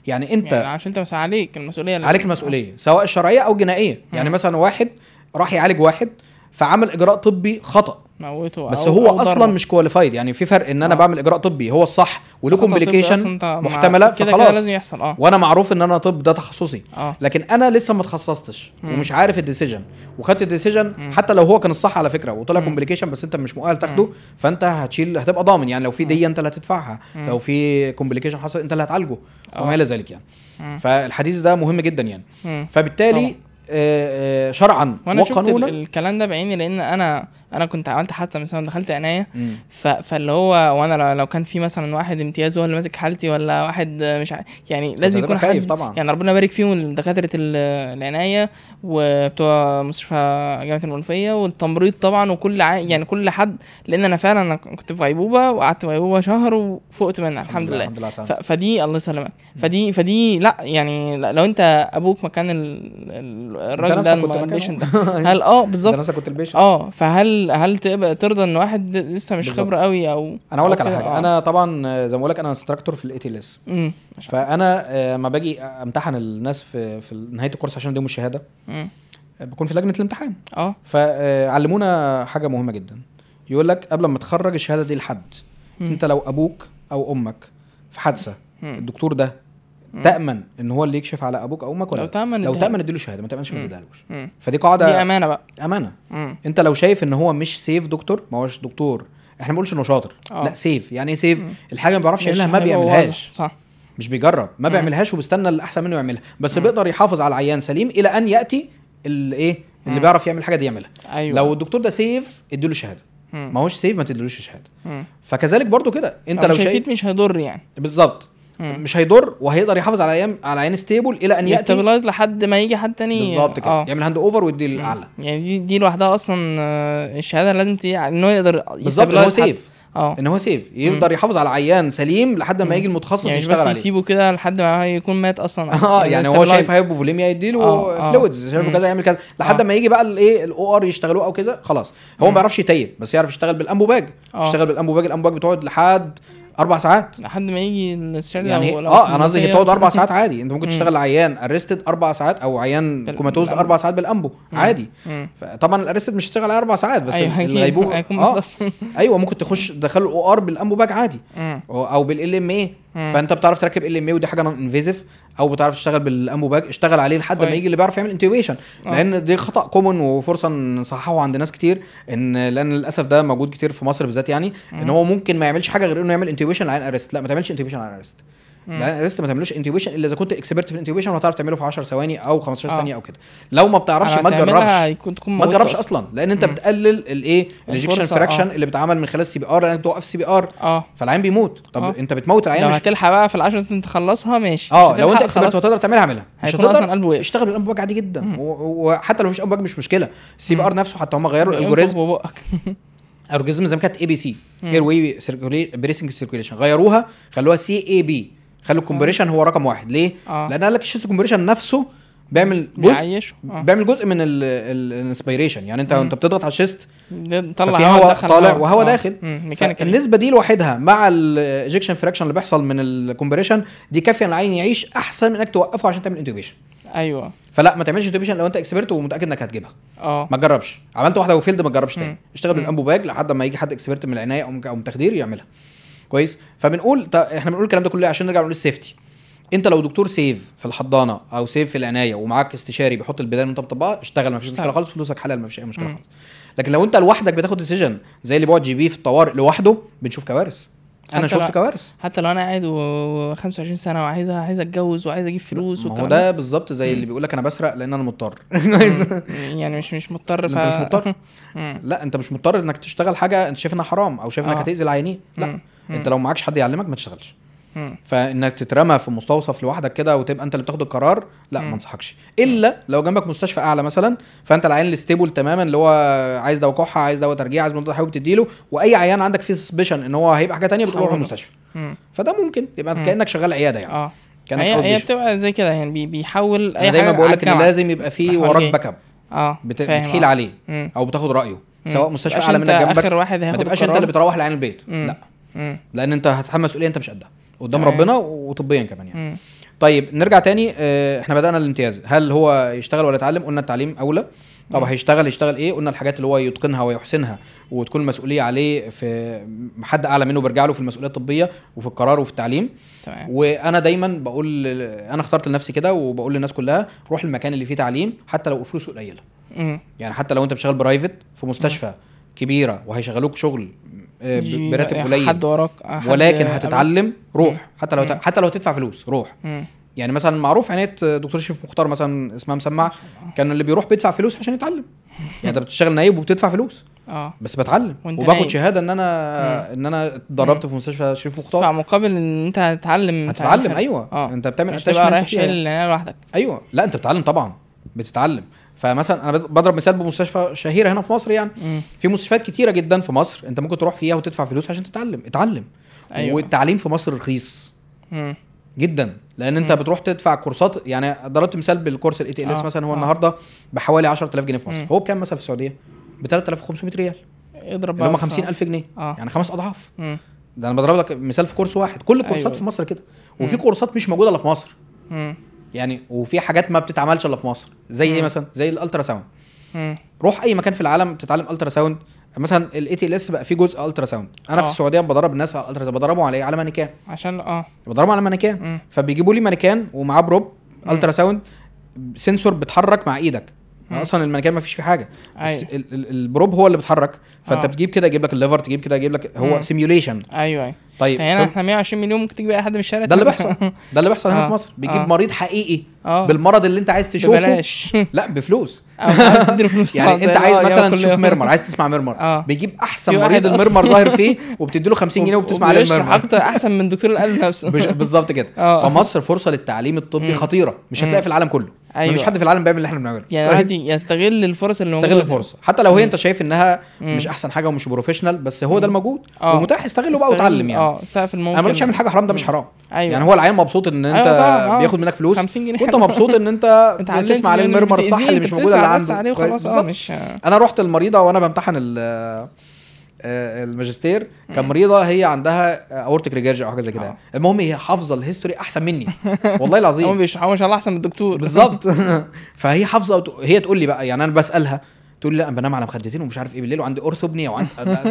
يعني انت يعني عشان انت مش عليك المسؤوليه اللي- عليك المسؤوليه سواء الشرعيه او الجنائيه يعني مم. مثلا واحد راح يعالج واحد فعمل اجراء طبي خطا موته بس أو- هو أو اصلا ضربه. مش كواليفايد يعني في فرق ان انا آه. بعمل اجراء طبي هو الصح وله خطأ طبي أصلاً كومبليكيشن انت مع- محتمله كده كده فخلاص لازم يحصل اه وانا معروف ان انا طب ده تخصصي اه لكن انا لسه ما اتخصصتش مم. ومش عارف الديسيجن وخدت الديسيجن مم. حتى لو هو كان الصح على فكره وطلع مم. كومبليكيشن بس انت مش مؤهل تاخده مم. فانت هتشيل هتبقى ضامن يعني لو في مم. ديه انت اللي هتدفعها مم. لو في كومبليكيشن حصل انت اللي هتعالجه آه. وما الى ذلك يعني مم. فالحديث ده مهم جدا يعني مم. فبالتالي طبعا. آه، آه، شرعا وانا شفت وقانونا ال- الكلام ده بعيني لان انا انا كنت عملت حادثه مثلا دخلت عنايه مم. ف... فاللي هو وانا لو- لو كان في مثلا واحد امتياز هو اللي ماسك حالتي ولا واحد مش ع... يعني لازم هتبقى يكون خايف حد طبعا. يعني ربنا يبارك فيهم دكاتره ال- العنايه وبتوع مستشفى جامعه المنوفيه والتمريض طبعا وكل ع... يعني كل حد لان انا فعلا أنا كنت في غيبوبه وقعدت في غيبوبه شهر وفقت منها الحمد لله الحمد لله على ف... سلامتك. فدي الله يسلمك فدي فدي لا يعني لا- لو انت ابوك مكان ال... ال- الراجل ده نفسك كنت البيشنت مكانه. ده هل اه انت بالظبط نفسك كنت البيشن اه فهل هل تبقى ترضى ان واحد لسه مش بالظبط. خبره قوي او انا اقول لك أو على كده؟ حاجه آه. انا طبعا آه، زي ما بقول لك انا انستراكتور في الاي تي ال اس امم فانا آه، لما باجي امتحن الناس في في نهايه الكورس عشان اديهم الشهاده امم آه، بكون في لجنه الامتحان اه فعلمونا حاجه مهمه جدا يقول لك قبل ما تخرج الشهاده دي لحد مم. انت لو ابوك او امك في حادثه مم. الدكتور ده مم. تامن ان هو اللي يكشف على ابوك او امك ولا لو لا؟ تامن لو اديها. تامن اديله الشهاده ما تامنش ما مم. تديهالوش مم. فدي قاعده دي امانه بقى امانه امم انت لو شايف ان هو مش سيف دكتور ما هوش دكتور احنا ما بنقولش انه شاطر آه. لا سيف يعني ايه سيف مم. الحاجه ما بيعرفش مش يعملها ما هيبقى بيعملهاش واضح. صح مش بيجرب ما مم. بيعملهاش وبيستنى اللي احسن منه يعملها بس مم. بيقدر يحافظ على العيان سليم الى ان ياتي الايه اللي مم. بيعرف يعمل الحاجه دي يعملها ايوه لو الدكتور ده سيف اديله شهاده مم. ما هوش سيف ما تديلوش الشهاده مم. فكذلك برضو كده انت أو لو مش شايف هيفيد مش هيضر يعني بالظبط مم. مش هيضر وهيقدر يحافظ على عيان على عيان ستيبل الى ان ياتي يستابلايز لحد ما يجي حد تاني بالظبط كده اه يعمل هاند اوفر ويدي مم. الاعلى يعني دي دي لوحدها اصلا آه، الشهاده لازم تي... ان هو يقدر بالظبط ان هو يستابلايز حد. سيف اه ان هو سيف يقدر يحافظ على عيان سليم لحد ما مم. يجي المتخصص يعني مش يشتغل بس عليه يسيبه كده لحد ما يكون مات اصلا اه يعني هو يستابلايز. شايف هايبوفوليميا يديله آه، آه. فلويدز شايفه مم. كذا يعمل كذا لحد آه. ما يجي بقى الايه الاو ار يشتغلوه او كده خلاص هو ما مم. بيعرفش يتيب بس يعرف يشتغل بالانبوباج آه. يشتغل بالانبوباج الانبوباج بتقعد لحد اربع ساعات لحد ما يجي الاستشاري يعني لو- لو اه انا قصدي هي المنوفية- بتقعد اربع ساعات عادي انت ممكن مم. تشتغل عيان ارستد اربع ساعات او عيان بال- كوماتوز بالأنبو. اربع ساعات بالانبو مم. عادي مم. طبعا الارستد مش هتشتغل عليه اربع ساعات بس ايوه هيكون- الغيبوبه هيكون اه مخلص. ايوه ممكن تخش تدخله الاو ار بالانبوباج عادي مم. او أو بالال ام اي مم. فانت بتعرف تركب ال ام اي ودي حاجه نون انفيزيف او بتعرف تشتغل بالانبوباج اشتغل عليه لحد ما كويس. يجي اللي بيعرف يعمل انتوبيشن آه. لان دي خطا كومن وفرصه نصححه عند ناس كتير ان لان للاسف ده موجود كتير في مصر بالذات يعني ان مم. هو ممكن ما يعملش حاجه غير انه يعمل انتوبيشن لعين ارست لا ما تعملش انتوبيشن على ارست مم. لان ارست ما تعملوش انتوبيشن الا اذا كنت اكسبرت في الانتوبيشن وهتعرف تعمله في 10 ثواني او 15 آه. ثانيه او كده لو ما بتعرفش على ما تعملها تجربش هيكون تكون ما موتت تجربش اصلا لان انت مم. بتقلل الايه الاجكشن الفرصة، فراكشن آه. اللي بيتعمل من خلال السي بي ار لانك بتوقف السي بي ار اه فالعين بيموت طب آه. انت بتموت لو العين مش هتلحق بقى في العشر سنين تخلصها ماشي اه مش لو انت هتلحق اكسبرت خلاص. وتقدر تعملها اعملها مش هيكون اصلا هتقدر قلبه وقف اشتغل بالانبوباج عادي جدا مم. و- و- وحتى لو مفيش انبوباج مش مشكله السي بي ار نفسه حتى هم غيروا ينفخ الالجوريزم ببقك الالجوريزم زي ما كانت اي بي سي مم. اير واي بريسنج سيركيوليشن غيروها خلوها سي اي بي خلوا الكومبريشن هو رقم واحد ليه؟ اه لان قال لك الشيست كومبريشن نفسه بيعمل جزء بيعيشه اه بيعمل جزء من الانسبيريشن يعني انت مم. انت بتضغط على الشيست ده طلع ففي هوا هواء دخل طالع هوا. وهواء آه. داخل مم، ميكانيكال النسبه دي لوحدها مع الايجكشن فراكشن اللي بيحصل من الكومبريشن دي كافيه ان العين يعيش احسن من انك توقفه عشان تعمل انتوبيشن ايوه فلا ما تعملش انتوبيشن لو انت اكسبرت ومتاكد انك هتجيبها اه ما تجربش عملت واحده وفيلد ما تجربش تاني مم. اشتغل مم. بالانبوباج لحد ما يجي حد اكسبرت من العنايه او من او من تخدير يعملها كويس فبنقول ط- احنا بنقول الكلام ده كله عشان نرجع نقول السيفتي انت لو دكتور سيف في الحضانه او سيف في العنايه ومعاك استشاري بيحط البدايه وانت بتطبقها اشتغل ما فيش مشكله اشتغل. خالص فلوسك حلال ما فيش اي مشكله مم. خالص لكن لو انت لوحدك بتاخد ديسيجن زي اللي بيقعد جي بي في الطوارئ لوحده بنشوف كوارث انا حتى شفت لو- كوارث حتى لو انا قاعد و 25 سنه وعايز عايز اتجوز وعايز اجيب فلوس ما هو والكلام ده بالظبط زي اللي بيقول لك انا بسرق لان انا مضطر مم. يعني مش مش مضطر انت مش مضطر. مم. لا انت مش مضطر انك تشتغل حاجه انت شايف انها حرام او شايف انك اه. هتاذي العيانين لا مم. انت لو معكش حد يعلمك ما تشتغلش مم. فانك تترمى في مستوصف لوحدك كده وتبقى انت اللي بتاخد القرار لا مم. ما انصحكش الا لو جنبك مستشفى اعلى مثلا فانت العيان الستيبل تماما اللي هو عايز دواء كحه عايز دواء ترجيع عايز مضاد حيوي بتديله واي عيان عندك فيه سسبشن ان هو هيبقى حاجه تانية بتروح حوله. المستشفى مم. فده ممكن يبقى مم. كانك شغال عياده يعني اه كانك هي هي outpatient. بتبقى زي كده يعني بي- بيحول اي انا دايما حاجة بقول على لك ان الجامعة. لازم يبقى في محور وراك ايه؟ باك اب اه بت... فاهم، بتحيل آه. عليه مم. او بتاخد رايه مم. سواء مستشفى تبقاش اعلى انت منك جنبك اخر واحد ما هياخد تبقاش انت القرار. اللي بتروح لعين البيت مم. لا مم. لان انت هتتحمل مسؤوليه انت مش قدها قدام تمام. ربنا وطبيا كمان يعني مم. طيب نرجع تاني آه، احنا بدانا الامتياز هل هو يشتغل ولا يتعلم قلنا التعليم اولى طب مم. هيشتغل يشتغل ايه قلنا الحاجات اللي هو يتقنها ويحسنها وتكون المسؤوليه عليه في حد اعلى منه بيرجع له في المسؤوليه الطبيه وفي القرار وفي التعليم تمام وانا دايما بقول انا اخترت لنفسي كده وبقول للناس كلها روح المكان اللي فيه تعليم حتى لو فلوسه قليله مم. يعني حتى لو انت بشغال برايفت في مستشفى كبيره وهيشغلوك شغل آه، ب- يجي براتب بقى قليل حد وراك آه، حد ولكن قبل- هتتعلم روح حتى لو مم. حتى لو هتدفع فلوس روح مم. يعني مثلا معروف عنايه دكتور شريف مختار مثلا اسمها مسمع كان اللي بيروح بيدفع فلوس عشان يتعلم يعني انت بتشتغل نايب وبتدفع فلوس اه بس بتعلم وانت وباخد نايب. شهاده ان انا ان انا اتدربت في مستشفى شريف مختار فمقابل ان انت هتتعلم هتتعلم تعليم ايوه اه انت بتعمل مش تبقى اتاشمنت رايح شايل فيها العنايه لوحدك ايوه لا انت بتتعلم طبعا بتتعلم فمثلا انا بضرب مثال بمستشفى شهيره هنا في مصر يعني مم. في مستشفيات كتيره جدا في مصر انت ممكن تروح فيها وتدفع فلوس عشان تتعلم اتعلم أيوة. والتعليم في مصر رخيص مم. جدا لان انت مم. بتروح تدفع كورسات يعني ضربت مثال بالكورس الاي تي ال اس آه، مثلا هو آه. النهارده بحوالي 10000 جنيه في مصر مم. هو بكام مثلا في السعوديه ب 3500 ريال اضرب اللي هم بقى في- 50000 جنيه اه يعني خمس اضعاف مم. ده انا بضرب لك مثال في كورس واحد كل الكورسات أيوة. في مصر كده وفي مم. كورسات مش موجوده الا في مصر مم. يعني وفي حاجات ما بتتعملش الا في مصر زي ايه مم. مثلا زي الالترا ساوند مم. روح اي مكان في العالم تتعلم الترا ساوند مثلا الاي تي ال اس بقى فيه جزء الترا ساوند انا آه. في السعوديه بدرب الناس على الالترا ساوند بدربهم على ايه على مانيكان عشان اه بدربهم على مانيكان مم. فبيجيبوا لي مانيكان ومعاه بروب مم. الترا ساوند سنسور بيتحرك مع ايدك مم. اصلا المانيكان ما فيش فيه حاجه بس ايوه ال- ال- البروب هو اللي بيتحرك فانت آه. بتجيب كده يجيب لك الليفر تجيب كده يجيب لك هو مم. سيميوليشن ايوه ايوه طيب هنا ف- احنا 120 مليون ممكن تجيب اي حد من الشارع ده اللي تعمل- بيحصل ده اللي بيحصل هنا آه. في مصر بيجيب آه. مريض حقيقي اه بالمرض اللي انت عايز تشوفه ببلاش لا بفلوس أو عايز تديله فلوس طبعاً يعني زي انت عايز الأول مثلا كل تشوف يوم. مرمر عايز تسمع مرمر اه بيجيب احسن في واحد مريض أصلاً- المرمر ظاهر فيه وبتدي له 50 جنيه وبتسمع عليه وبيشرح المرمر اكتر احسن من دكتور القلب نفسه بش- بالظبط كده اه. فمصر فرصه للتعليم الطبي مم. خطيره مش مم. هتلاقي في العالم كله ايوه مفيش حد في العالم بيعمل اللي احنا بنعمله يعني كويس؟ الواحد يستغل الفرص اللي استغل موجوده الفرصه حتى لو هي مم. انت شايف انها مم. مش احسن حاجه ومش بروفيشنال بس هو مم. ده الموجود اه. ومتاح استغله بقى استغل- وتعلم يعني اه سقف الممكن انا ما بقولش اعمل حاجه حرام ده مش مم. حرام ايوه يعني هو العيان مبسوط ان انت أيوة طبعاً، اه. بياخد منك فلوس 50 جنيه وانت حلو. مبسوط ان انت اتعلمت بتسمع عليه يعني المرمر مش الصح بتأذيه، اللي انت مش موجود بتسمع الا بس عنده عليه كويس؟ وخلاص اه بالظبط. مش انا رحت المريضه وانا بمتحن ال- آه، الماجستير كان مريضه هي عندها اورتيك ريجيرج او حاجه زي كده اه. المهم هي حافظه الهيستوري احسن مني والله هم العظيم بيشرحوا ما شاء الله احسن من الدكتور بالظبط فهي حافظه وت- هي تقول لي بقى يعني انا بسالها تقول لي لا انا بنام على مخدتين ومش عارف ايه بالليل وعندي اورثوبنيا وعندي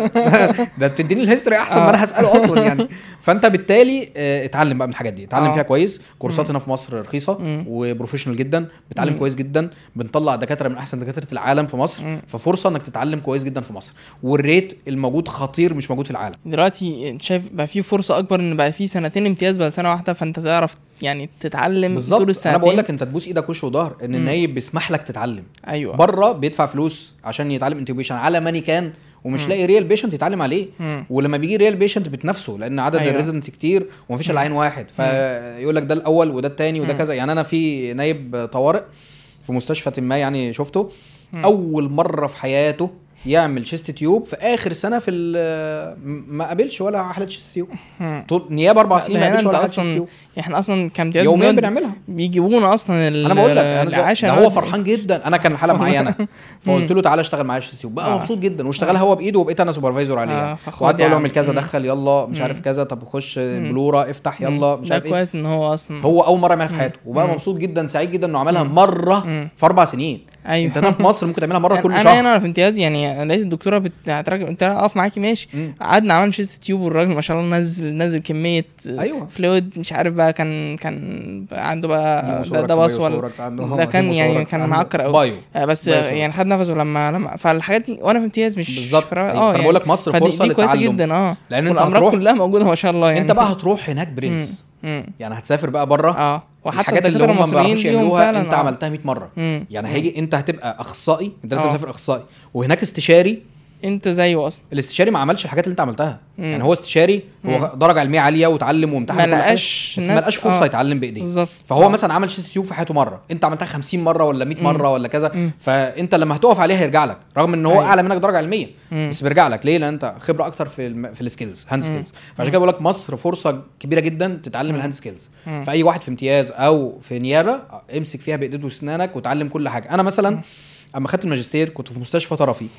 ده, ده بتديني الهيستوري احسن ما اه. انا هساله اصلا يعني فانت بالتالي آه، اتعلم بقى من الحاجات دي اتعلم اه. فيها كويس كورسات مم. هنا في مصر رخيصه مم. وبروفيشنال جدا بتعلم مم. كويس جدا بنطلع دكاتره من احسن دكاتره العالم في مصر مم. ففرصه انك تتعلم كويس جدا في مصر والريت الموجود خطير مش موجود في العالم دلوقتي انت شايف بقى في فرصه اكبر ان بقى في سنتين امتياز بدل سنه واحده فانت تعرف يعني تتعلم طول بالظبط السنتين انا بقول لك انت تبوس ايدك وش وظهر ان مم. النايب بيسمح لك تتعلم ايوه بره بيدفع فلوس عشان يتعلم انتوبيشن على مانيكان ومش مم. لاقي ريال بيشنت يتعلم عليه مم. ولما بيجي ريال بيشنت بتنافسه لان عدد أيوة. أيوة. الريزنت كتير ومفيش الا عين واحد فيقول لك ده الاول وده التاني وده مم. كذا يعني انا في نايب طوارئ في مستشفى ما يعني شفته مم. اول مره في حياته يعمل شيست تيوب في اخر سنه في ال- ما قابلش ولا حاله شيست تيوب مم. طول نيابه اربع لا، سنين ده ما هنا قابلش ولا انت حاله شيست اصلا تيوب احنا اصلا كامتياز يوميا بنقعد- بنعملها بيجيبونا اصلا ال- انا بقول لك انا ده, العاشر ده هو فرحان جدا انا كان الحاله معايا انا فقلت مم. له تعالى اشتغل معايا شيست تيوب بقى آه. مبسوط جدا واشتغلها هو بايده وبقيت انا سوبرفايزر عليه آه، يعني فخد وقعدت يا اقول له عم. اعمل كذا مم. دخل يلا مش مم. عارف كذا طب خش مم. بلوره افتح يلا مش ده عارف ايه كويس ان هو اصلا هو اول مره يعملها في مم. حياته وبقى مم. مبسوط جدا سعيد جدا انه عملها مم. مره مم. في اربع سنين ايوه انت هنا في مصر ممكن تعملها مره كل انا شهر هنا في امتياز يعني لقيت الدكتوره بتراجع قلت لها اقف معاكي ماشي مم. قعدنا عملنا شيست تيوب والراجل ما شاء الله نزل نزل كميه أيوة. فلويد مش عارف بقى كان كان عنده بقى ده, هيموثوركس، ده بص ولا بايوثوركس، عنده ده كان يعني هيموثوركس، كان عنده معكر قوي بايو آه، بس بايوثوركس. يعني خد نفسه لما لما فالحاجات دي وانا في امتياز مش بالظبط فرق- أيوة. فانا بقول لك مصر فدي فرصه دي كويسه للتعلم جدا اه لان انت والامراض هتروح كلها موجوده ما شاء الله يعني انت بقى هتروح هناك برنس مم. يعني هتسافر بقى بره اه وحتى الحاجات اللي الدكاتره هم ما المصريين بيعرفوش ليهم يعملوها فعلا انت آه. عملتها 100 مره مم. يعني مم. هيجي انت هتبقى اخصائي انت لازم اه. تسافر اخصائي وهناك استشاري انت زيه اصلا الاستشاري ما عملش الحاجات اللي انت عملتها مم. يعني هو استشاري هو مم. درجه علميه عاليه وتعلم وامتحن ما كل حاجة، لقاش بس ما ناس- لقاش فرصه اه. يتعلم بايديه بالظبط فهو آه. مثلا عمل شيست تيوب في حياته مره انت عملتها 50 مره ولا 100 مم. مره ولا كذا مم. فانت لما هتقف عليها هيرجع لك رغم ان هو ايوه. اعلى منك درجه علميه مم. بس بيرجع لك ليه لان انت خبره اكتر في الم... في السكيلز هاند مم. سكيلز فعشان كده بقول لك مصر فرصه كبيره جدا تتعلم مم. الهاند سكيلز مم. فاي واحد في امتياز او في نيابه امسك فيها بايديك واسنانك وتعلم كل حاجه انا مثلا اما خدت الماجستير كنت في مستشفى طرفي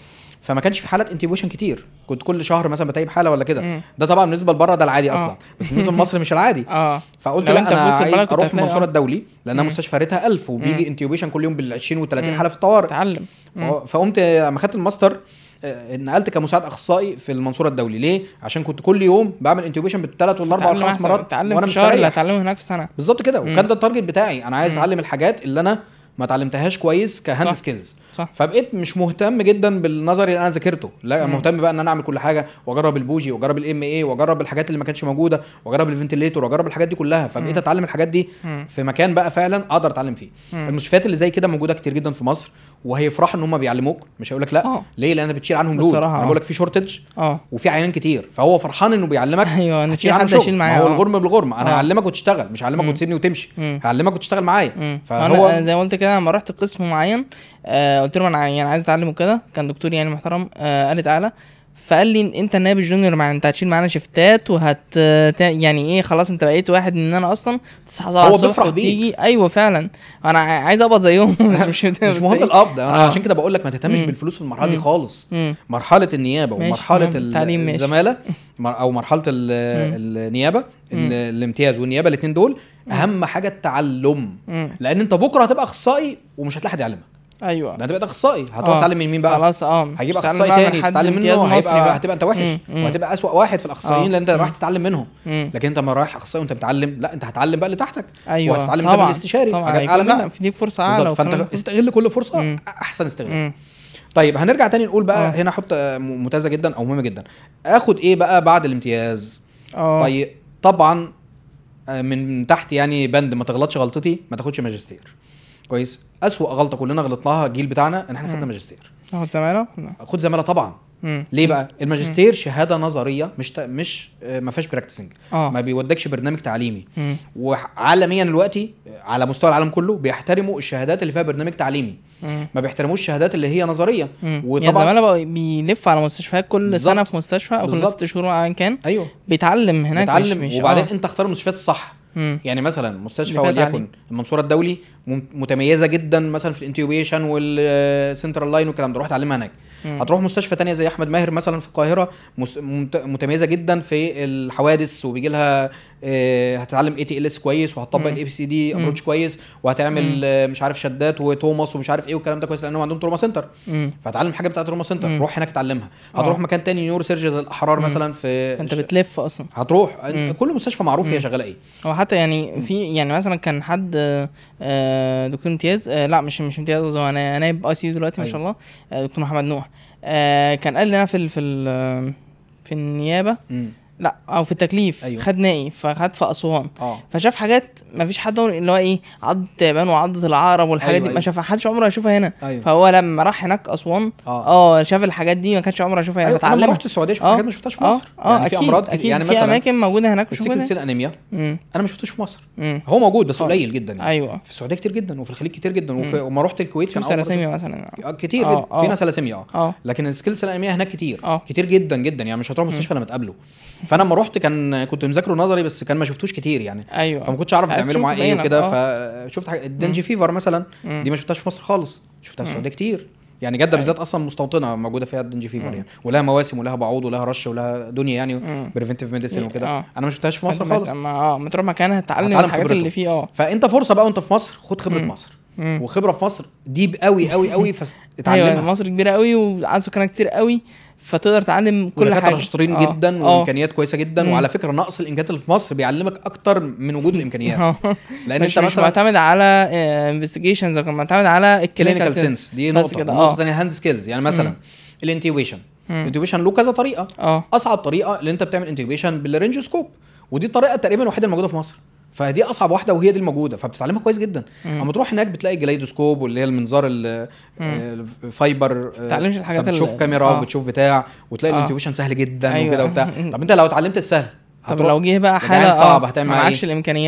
فما كانش في حالات انتيوبيشن كتير كنت كل شهر مثلا بتعيب حاله ولا كده مم. ده طبعا بالنسبه لبره ده العادي آه. اصلا بس بالنسبه لمصر مش العادي اه فقلت لو لا أنت في انا وسط عايز البلد كنت اروح هتلاقي المنصوره آه. الدولي لانها مم. مستشفى ريتها 1000 وبيجي انتيوبيشن كل يوم بال 20 وال 30 حاله في الطوارئ اتعلم ف- فقمت لما خدت الماستر آه، نقلت كمساعد اخصائي في المنصوره الدولي ليه عشان كنت كل يوم بعمل انتيوبيشن بالثلاث والاربع تتعلم والخمس أحسن. مرات تتعلم وانا في شهر اللي مستريح هتعلمه هناك في سنه بالظبط كده مم. وكان ده التارجت بتاعي انا عايز مم. اتعلم الحاجات اللي انا ما اتعلمتهاش كويس كهاند صح. سكيلز صح فبقيت مش مهتم جدا بالنظري اللي انا ذاكرته لا مم. مهتم بقى ان انا اعمل كل حاجه واجرب البوجي واجرب الام اي واجرب الحاجات اللي ما كانتش موجوده واجرب الفنتليتور واجرب الحاجات دي كلها فبقيت مم. اتعلم الحاجات دي مم. في مكان بقى فعلا اقدر اتعلم فيه مم. المستشفيات اللي زي كده موجوده كتير جدا في مصر وهيفرحوا ان هم بيعلموك مش هيقول لك لا اه ليه لان بتشيل عنهم لود بصراحة انا اه. بقول لك في شورتج اه وفي عيان كتير فهو فرحان انه بيعلمك ايوه ان هتشيل في عنه حد شغل. يشيل ما معايا هو اه. الغرم بالغرم انا اه. هعلمك وتشتغل مش هعلمك مم. وتسيبني وتمشي مم. هعلمك وتشتغل معايا مم. فهو انا زي ما قلت كده لما رحت قسم معين آه قلت له انا يعني عايز اتعلم وكده كان دكتور يعني محترم آه قال لي تعالى فقال لي انت النائب الجونيور مع انت هتشيل معانا شيفتات وهت تا- يعني ايه خلاص انت بقيت واحد مننا اصلا تصحى 7 هو الصبح بيفرح بيك. وتيجي ايوه فعلا انا ع- عايز اقبض زيهم بس مش مش بس مهم ايه. القبض انا اه. عشان كده بقول لك ما تهتمش مم. بالفلوس في المرحله دي مم. خالص مم. مرحله النيابه ماشي. ومرحله مم. ال- تعليم ماشي. الزماله مر- او مرحله ال- النيابه ال- الامتياز والنيابه الاثنين دول اهم حاجه التعلم مم. لان انت بكره هتبقى اخصائي ومش هتلاقي حد يعلمك ايوه ده هتبقى اخصائي هتروح اه. تتعلم من مين بقى خلاص اه هيجيب مش اخصائي هتعلم بقى تاني من حد تتعلم امتياز منه مصري هيبقى بقى. هتبقى انت وحش مم. مم. وهتبقى اسوأ واحد في الاخصائيين اه. لان انت رايح مم. تتعلم منهم مم. لكن انت ما رايح اخصائي وانت بتتعلم لا انت هتعلم بقى اللي تحتك ايوه وهتتعلم كمان طبعا الاستشاري طبعا حاجات هيكون- اعلى لا منك في ديك فرصه اعلى بالظبط والكلام فانت ده. استغل كل فرصه مم. احسن استغلال مم. طيب هنرجع تاني نقول بقى اه. هنا احط آه، م- ممتازه جدا او مهمه جدا اخد ايه بقى بعد الامتياز اه طيب طبعا آه، من تحت يعني بند ما تغلطش غلطتي ما تاخدش ماجستير كويس اسوأ غلطه كلنا غلطناها الجيل بتاعنا ان احنا خدنا مم. ماجستير تاخد زماله لا. خد زماله طبعا مم. ليه بقى الماجستير شهاده نظريه مش ت... مش آه، ما فيهاش براكتسنج اه ما بيودكش برنامج تعليمي مم. وعالميا دلوقتي على مستوى العالم كله بيحترموا الشهادات اللي فيها برنامج تعليمي مم. ما بيحترموش الشهادات اللي هي نظريه مم. وطبعاً- يا زماله بقى بيلف على مستشفيات كل بالظبط. سنه في مستشفى او كل بالظبط. ست شهور ايا كان ايوه بيتعلم هناك بتعلم مش مش وبعدين آه. انت اختار المستشفيات الصح مم. يعني مثلا مستشفى اللي فيها وليكن تعليم. المنصوره الدولي مم- متميزه جدا مثلا في الانتيوبيشن والسنترال لاين والكلام ده روح اتعلمها هناك مم. هتروح مستشفى تانية زي احمد ماهر مثلا في القاهره مس- ممت- متميزه جدا في الحوادث وبيجي لها آه، هتتعلم اي تي ال اس كويس وهتطبق مم. الاي بي سي دي مم. ابروتش كويس وهتعمل مم. آه، مش عارف شدات وتوماس ومش عارف ايه والكلام ده كويس لانهم عندهم تروما سنتر مم. فهتعلم حاجه بتاعت تروما سنتر مم. روح هناك اتعلمها آه. هتروح مكان تاني نيورو سيرجن الاحرار مم. مثلا في انت بتلف اصلا هتروح مم. كل مستشفى معروف هي مم. شغاله ايه هو حتى يعني في يعني مثلا كان حد آه، آه، دكتور امتياز آه، لا مش مش امتياز قصدي هو انا نايب اي سي دلوقتي ما أيوة. شاء الله آه، دكتور محمد نوح آه، كان قال لنا في ال في ال في النيابه مم. لا او في التكليف أيوة. خد نائي فخد في اسوان اه فشاف حاجات ما فيش حد اللي هو ايه عض التعبان وعضة العقرب والحاجات أيوة، دي ما أيوة. شافها حدش عمره يشوفها هنا ايوه فهو لما راح هناك اسوان اه اه شاف الحاجات دي ما كانش عمره يشوفها هنا ايوه انا لما فتعلمها رحت السعوديه شفت آه. حاجات ما شفتهاش في اه مصر اه يعني اكيد في امراض اكيد يعني في مثلا اماكن موجوده هناك مش السيكل موجوده سيل هنا. انيميا مم. انا ما شفتوش في مصر مم. هو موجود بس آه. قليل جدا يعني ايوه في السعوديه كتير جدا وفي الخليج كتير جدا وفي مم. وما رحت الكويت في كان أول مرة سلاسيميا مثلا أشوف- آه، كتير آه، جدا آه. في ناس ثلاسيميا اه اه لكن السكيل سيل انيميا هناك كتير اه كتير جدا جدا يعني مش هتروح مستشفى لما تقابله فانا لما رحت كان كنت مذاكره نظري بس كان ما شفتوش كتير يعني ايوه فما كنتش اعرف عايز بتعملوا معاه تشوف ايه بعينك، وكده آه. فشفت حاجة- الدنجي فيفر مثلا مم. دي ما شفتهاش في مصر خالص شفتها في مم. السعوديه كتير يعني جده أيوة. بالذات اصلا مستوطنه موجوده فيها الدنجي فيفر مم. يعني ولها مواسم ولها بعوض ولها رش ولها دنيا يعني مم. بريفنتيف ميديسين وكده آه. انا ما شفتهاش في مصر فأنت خالص لما اه ما تروح مكانها تتعلم هتعلم الحاجات خبرته. اللي فيه اه فانت فرصه بقى وانت في مصر خد خبره مم. مصر مم. وخبره في مصر ديب قوي قوي قوي ايوه فتتعلمها مصر كبيره قوي وعدد سكانها كتير قوي فتقدر تعلم كل ودكاتره حاجه شاطرين آه. جدا آه. وامكانيات كويسه جدا مم. وعلى فكره نقص الامكانيات اللي في مصر بيعلمك اكتر من وجود الامكانيات آه. لان مش انت مش مثلا معتمد على انفستيجيشنز لكن معتمد على كلينيكال الكلينيكال سنس دي بس نقطه كده، النقطه آه. الثانيه هاند سكيلز يعني مثلا مم. الانتيوبيشن مم. الانتيوبيشن له كذا طريقه اه اصعب طريقه اللي انت بتعمل انتيوبيشن بالرينجوسكوب ودي الطريقه تقريبا الوحيده الموجوده في مصر فدي اصعب واحده وهي دي الموجوده فبتتعلمها كويس جدا مم. اما تروح هناك بتلاقي الجلايدوسكوب واللي هي المنظار ال- مم. الفايبر بتتعلمش الحاجات بتشوف ال- كاميرا آه. وبتشوف بتاع وتلاقي آه. الانتيوبيشن سهل جدا أيوة. وكده وبتاع طب انت لو اتعلمت السهل طب هتروح- لو جه بقى العيان حاله صعب اه هتعمل ما معاه معكش ايه؟ الامكانيات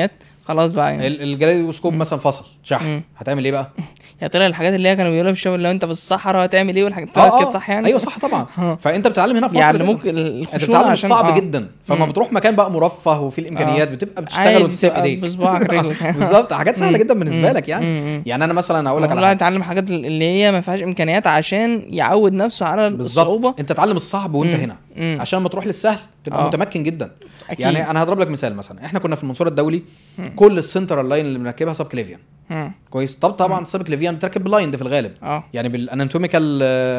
خلاص بقى يعني ال- الجلايوسكوب مثلا فصل شحن مم. هتعمل ايه بقى؟ يا ترى الحاجات اللي هي كانوا بيقولوها في الشغل لو انت في الصحراء هتعمل ايه والحاجات اه طلعت اه كده صح يعني ايوه صح طبعا آه. فانت بتتعلم هنا في مصر يعلموك كده. انت الخشوع بتتعلم عشان صعب آه. جدا فما مم. بتروح مكان بقى مرفه وفيه الامكانيات بتبقى بتشتغل عادي وانت سايب تبقى ايديك بصباعك رجلك. بالظبط حاجات سهله جدا بالنسبه مم. لك يعني مم. يعني انا مثلا هقول لك على والله حاجه يتعلم حاجات اللي هي ما فيهاش امكانيات عشان يعود نفسه على الصعوبه بالظبط انت تتعلم الصعب وانت مم. هنا مم. عشان لما تروح للسهل تبقى آه. متمكن جدا أكيد. يعني انا هضرب لك مثال مثلا احنا كنا في المنصوره الدولي كل السنترال لاين اللي بنركبها سب كليفيان مم. كويس طب طبعا سب كليفيان بتركب بلايند في الغالب اه يعني بالاناتوميكال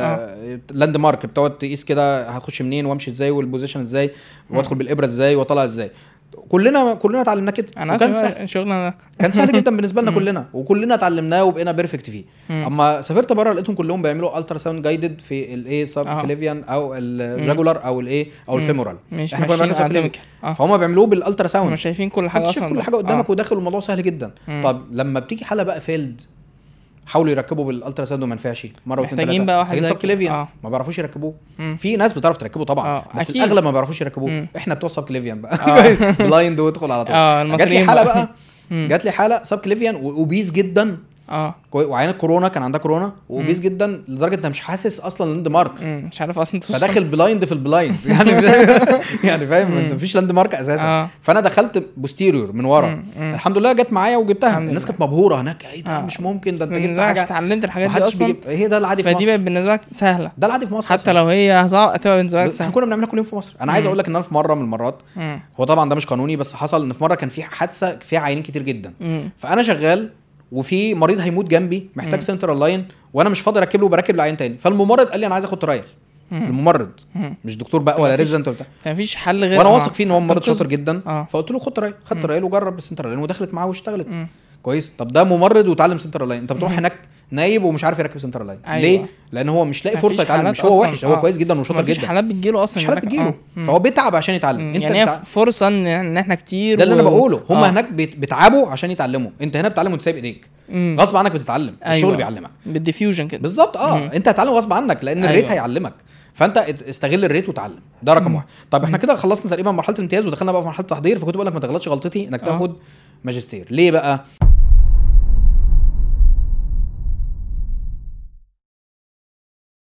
لاند مارك بتقعد تقيس كده هخش منين وامشي ازاي والبوزيشن ازاي وادخل بالابره ازاي واطلع ازاي كلنا كلنا اتعلمناه كده انا وكان عارف سهل شغلنا كان سهل جدا بالنسبه لنا كلنا وكلنا اتعلمناه وبقينا بيرفكت فيه مم. اما سافرت بره لقيتهم كلهم بيعملوا الترا ساوند جايدد في الايه سب آه. كليفيان او الجاجولار او الايه او مم. الفيمورال مش احنا كنا ماشيين بنركز على سب الدمك اه فهم بيعملوه بالالترا هم ساوند شايفين كل حاجه فانت اصلا شايف كل ده. حاجه قدامك آه. وداخل والموضوع سهل جدا مم. طب لما بتيجي حاله بقى فيلد حاولوا يركبوا بالالترا ساوند وما ينفعش مره واثنين محتاجين ثلاثه بقى واحد محتاجين زي سب كليفيان كده. آه. ما بيعرفوش يركبوه مم. في ناس بتعرف تركبه طبعا آه، بس أكيد. الاغلب ما بيعرفوش يركبوه مم. احنا بتوع سب كليفيان بقى آه. بلايند وادخل على طول اه جات لي المصريين حاله بقى مم. جات لي حاله سب كليفيان واوبيز جدا اه كوي- وعينة كورونا كان عندها كورونا واوبيز جدا لدرجه انت مش حاسس اصلا لاند مارك مم. مش عارف اصلا توصل. فداخل بلايند في البلايند يعني يعني فاهم انت مفيش لاند مارك اساسا آه. فانا دخلت بوستيريور من ورا مم. مم. الحمد لله جت معايا وجبتها الحمد الناس لله. كانت مبهوره هناك ايه ده آه. مش ممكن ده انت من جبت زمان حاجه اتعلمت الحاجات دي محدش اصلا بيجيب هي ده العادي في فدي بقت مصر بالنسبه لك سهله ده العادي في مصر حتى أصلاً. لو هي صعبه هتبقى بالنسبه لك احنا سهله كنا بنعملها كل يوم في مصر انا عايز مم. اقول لك ان انا في مره من المرات مم. هو طبعا ده مش قانوني بس حصل ان في مره كان في حادثه فيها عيانين كتير جدا مم. فانا شغال وفي مريض هيموت جنبي محتاج مم. سنترال لاين وانا مش فاضي اركب له بركب لعين تاني فالممرض قال لي انا عايز اخد ترايل مم. الممرض مم. مش دكتور بقى ولا مفيش- ريزنت ولا بتاع مفيش حل غير وانا آه. واثق فيه ان هو ممرض تنقذه. شاطر جدا اه فقلت له خد ترايل خد ترايل وجرب السنترال لاين ودخلت معاه واشتغلت مم. كويس طب ده ممرض وتعلم سنترال لاين انت بتروح هناك نايب ومش عارف يركب سنترال لاين أيوة. ليه لان هو مش لاقي مفيش فرصه يتعلم حالات مش هو أصلاً. وحش هو آه. كويس جدا وشاطر مفيش جدا حالات بتجيله اصلا مش حالات هناك. بتجيله آه. مم. فهو بيتعب عشان يتعلم مم. انت يعني هي بتع... فرصه ان ان احنا كتير ده اللي و- انا بقوله هم آه. هناك بيت- بيتعبوا عشان يتعلموا انت هنا بتتعلم وانت سايب ايديك مم. غصب عنك بتتعلم الشغل أيوة. بيعلمك بالديفيوجن كده بالظبط اه مم. انت هتتعلم غصب عنك لان أيوة. الريت هيعلمك فانت ات- استغل الريت وتعلم ده رقم مم. واحد طب احنا كده خلصنا تقريبا مرحله الامتياز ودخلنا بقى في مرحله التحضير فكنت بقول لك ما تغلطش غلطتي انك آه. تاخد ماجستير ليه بقى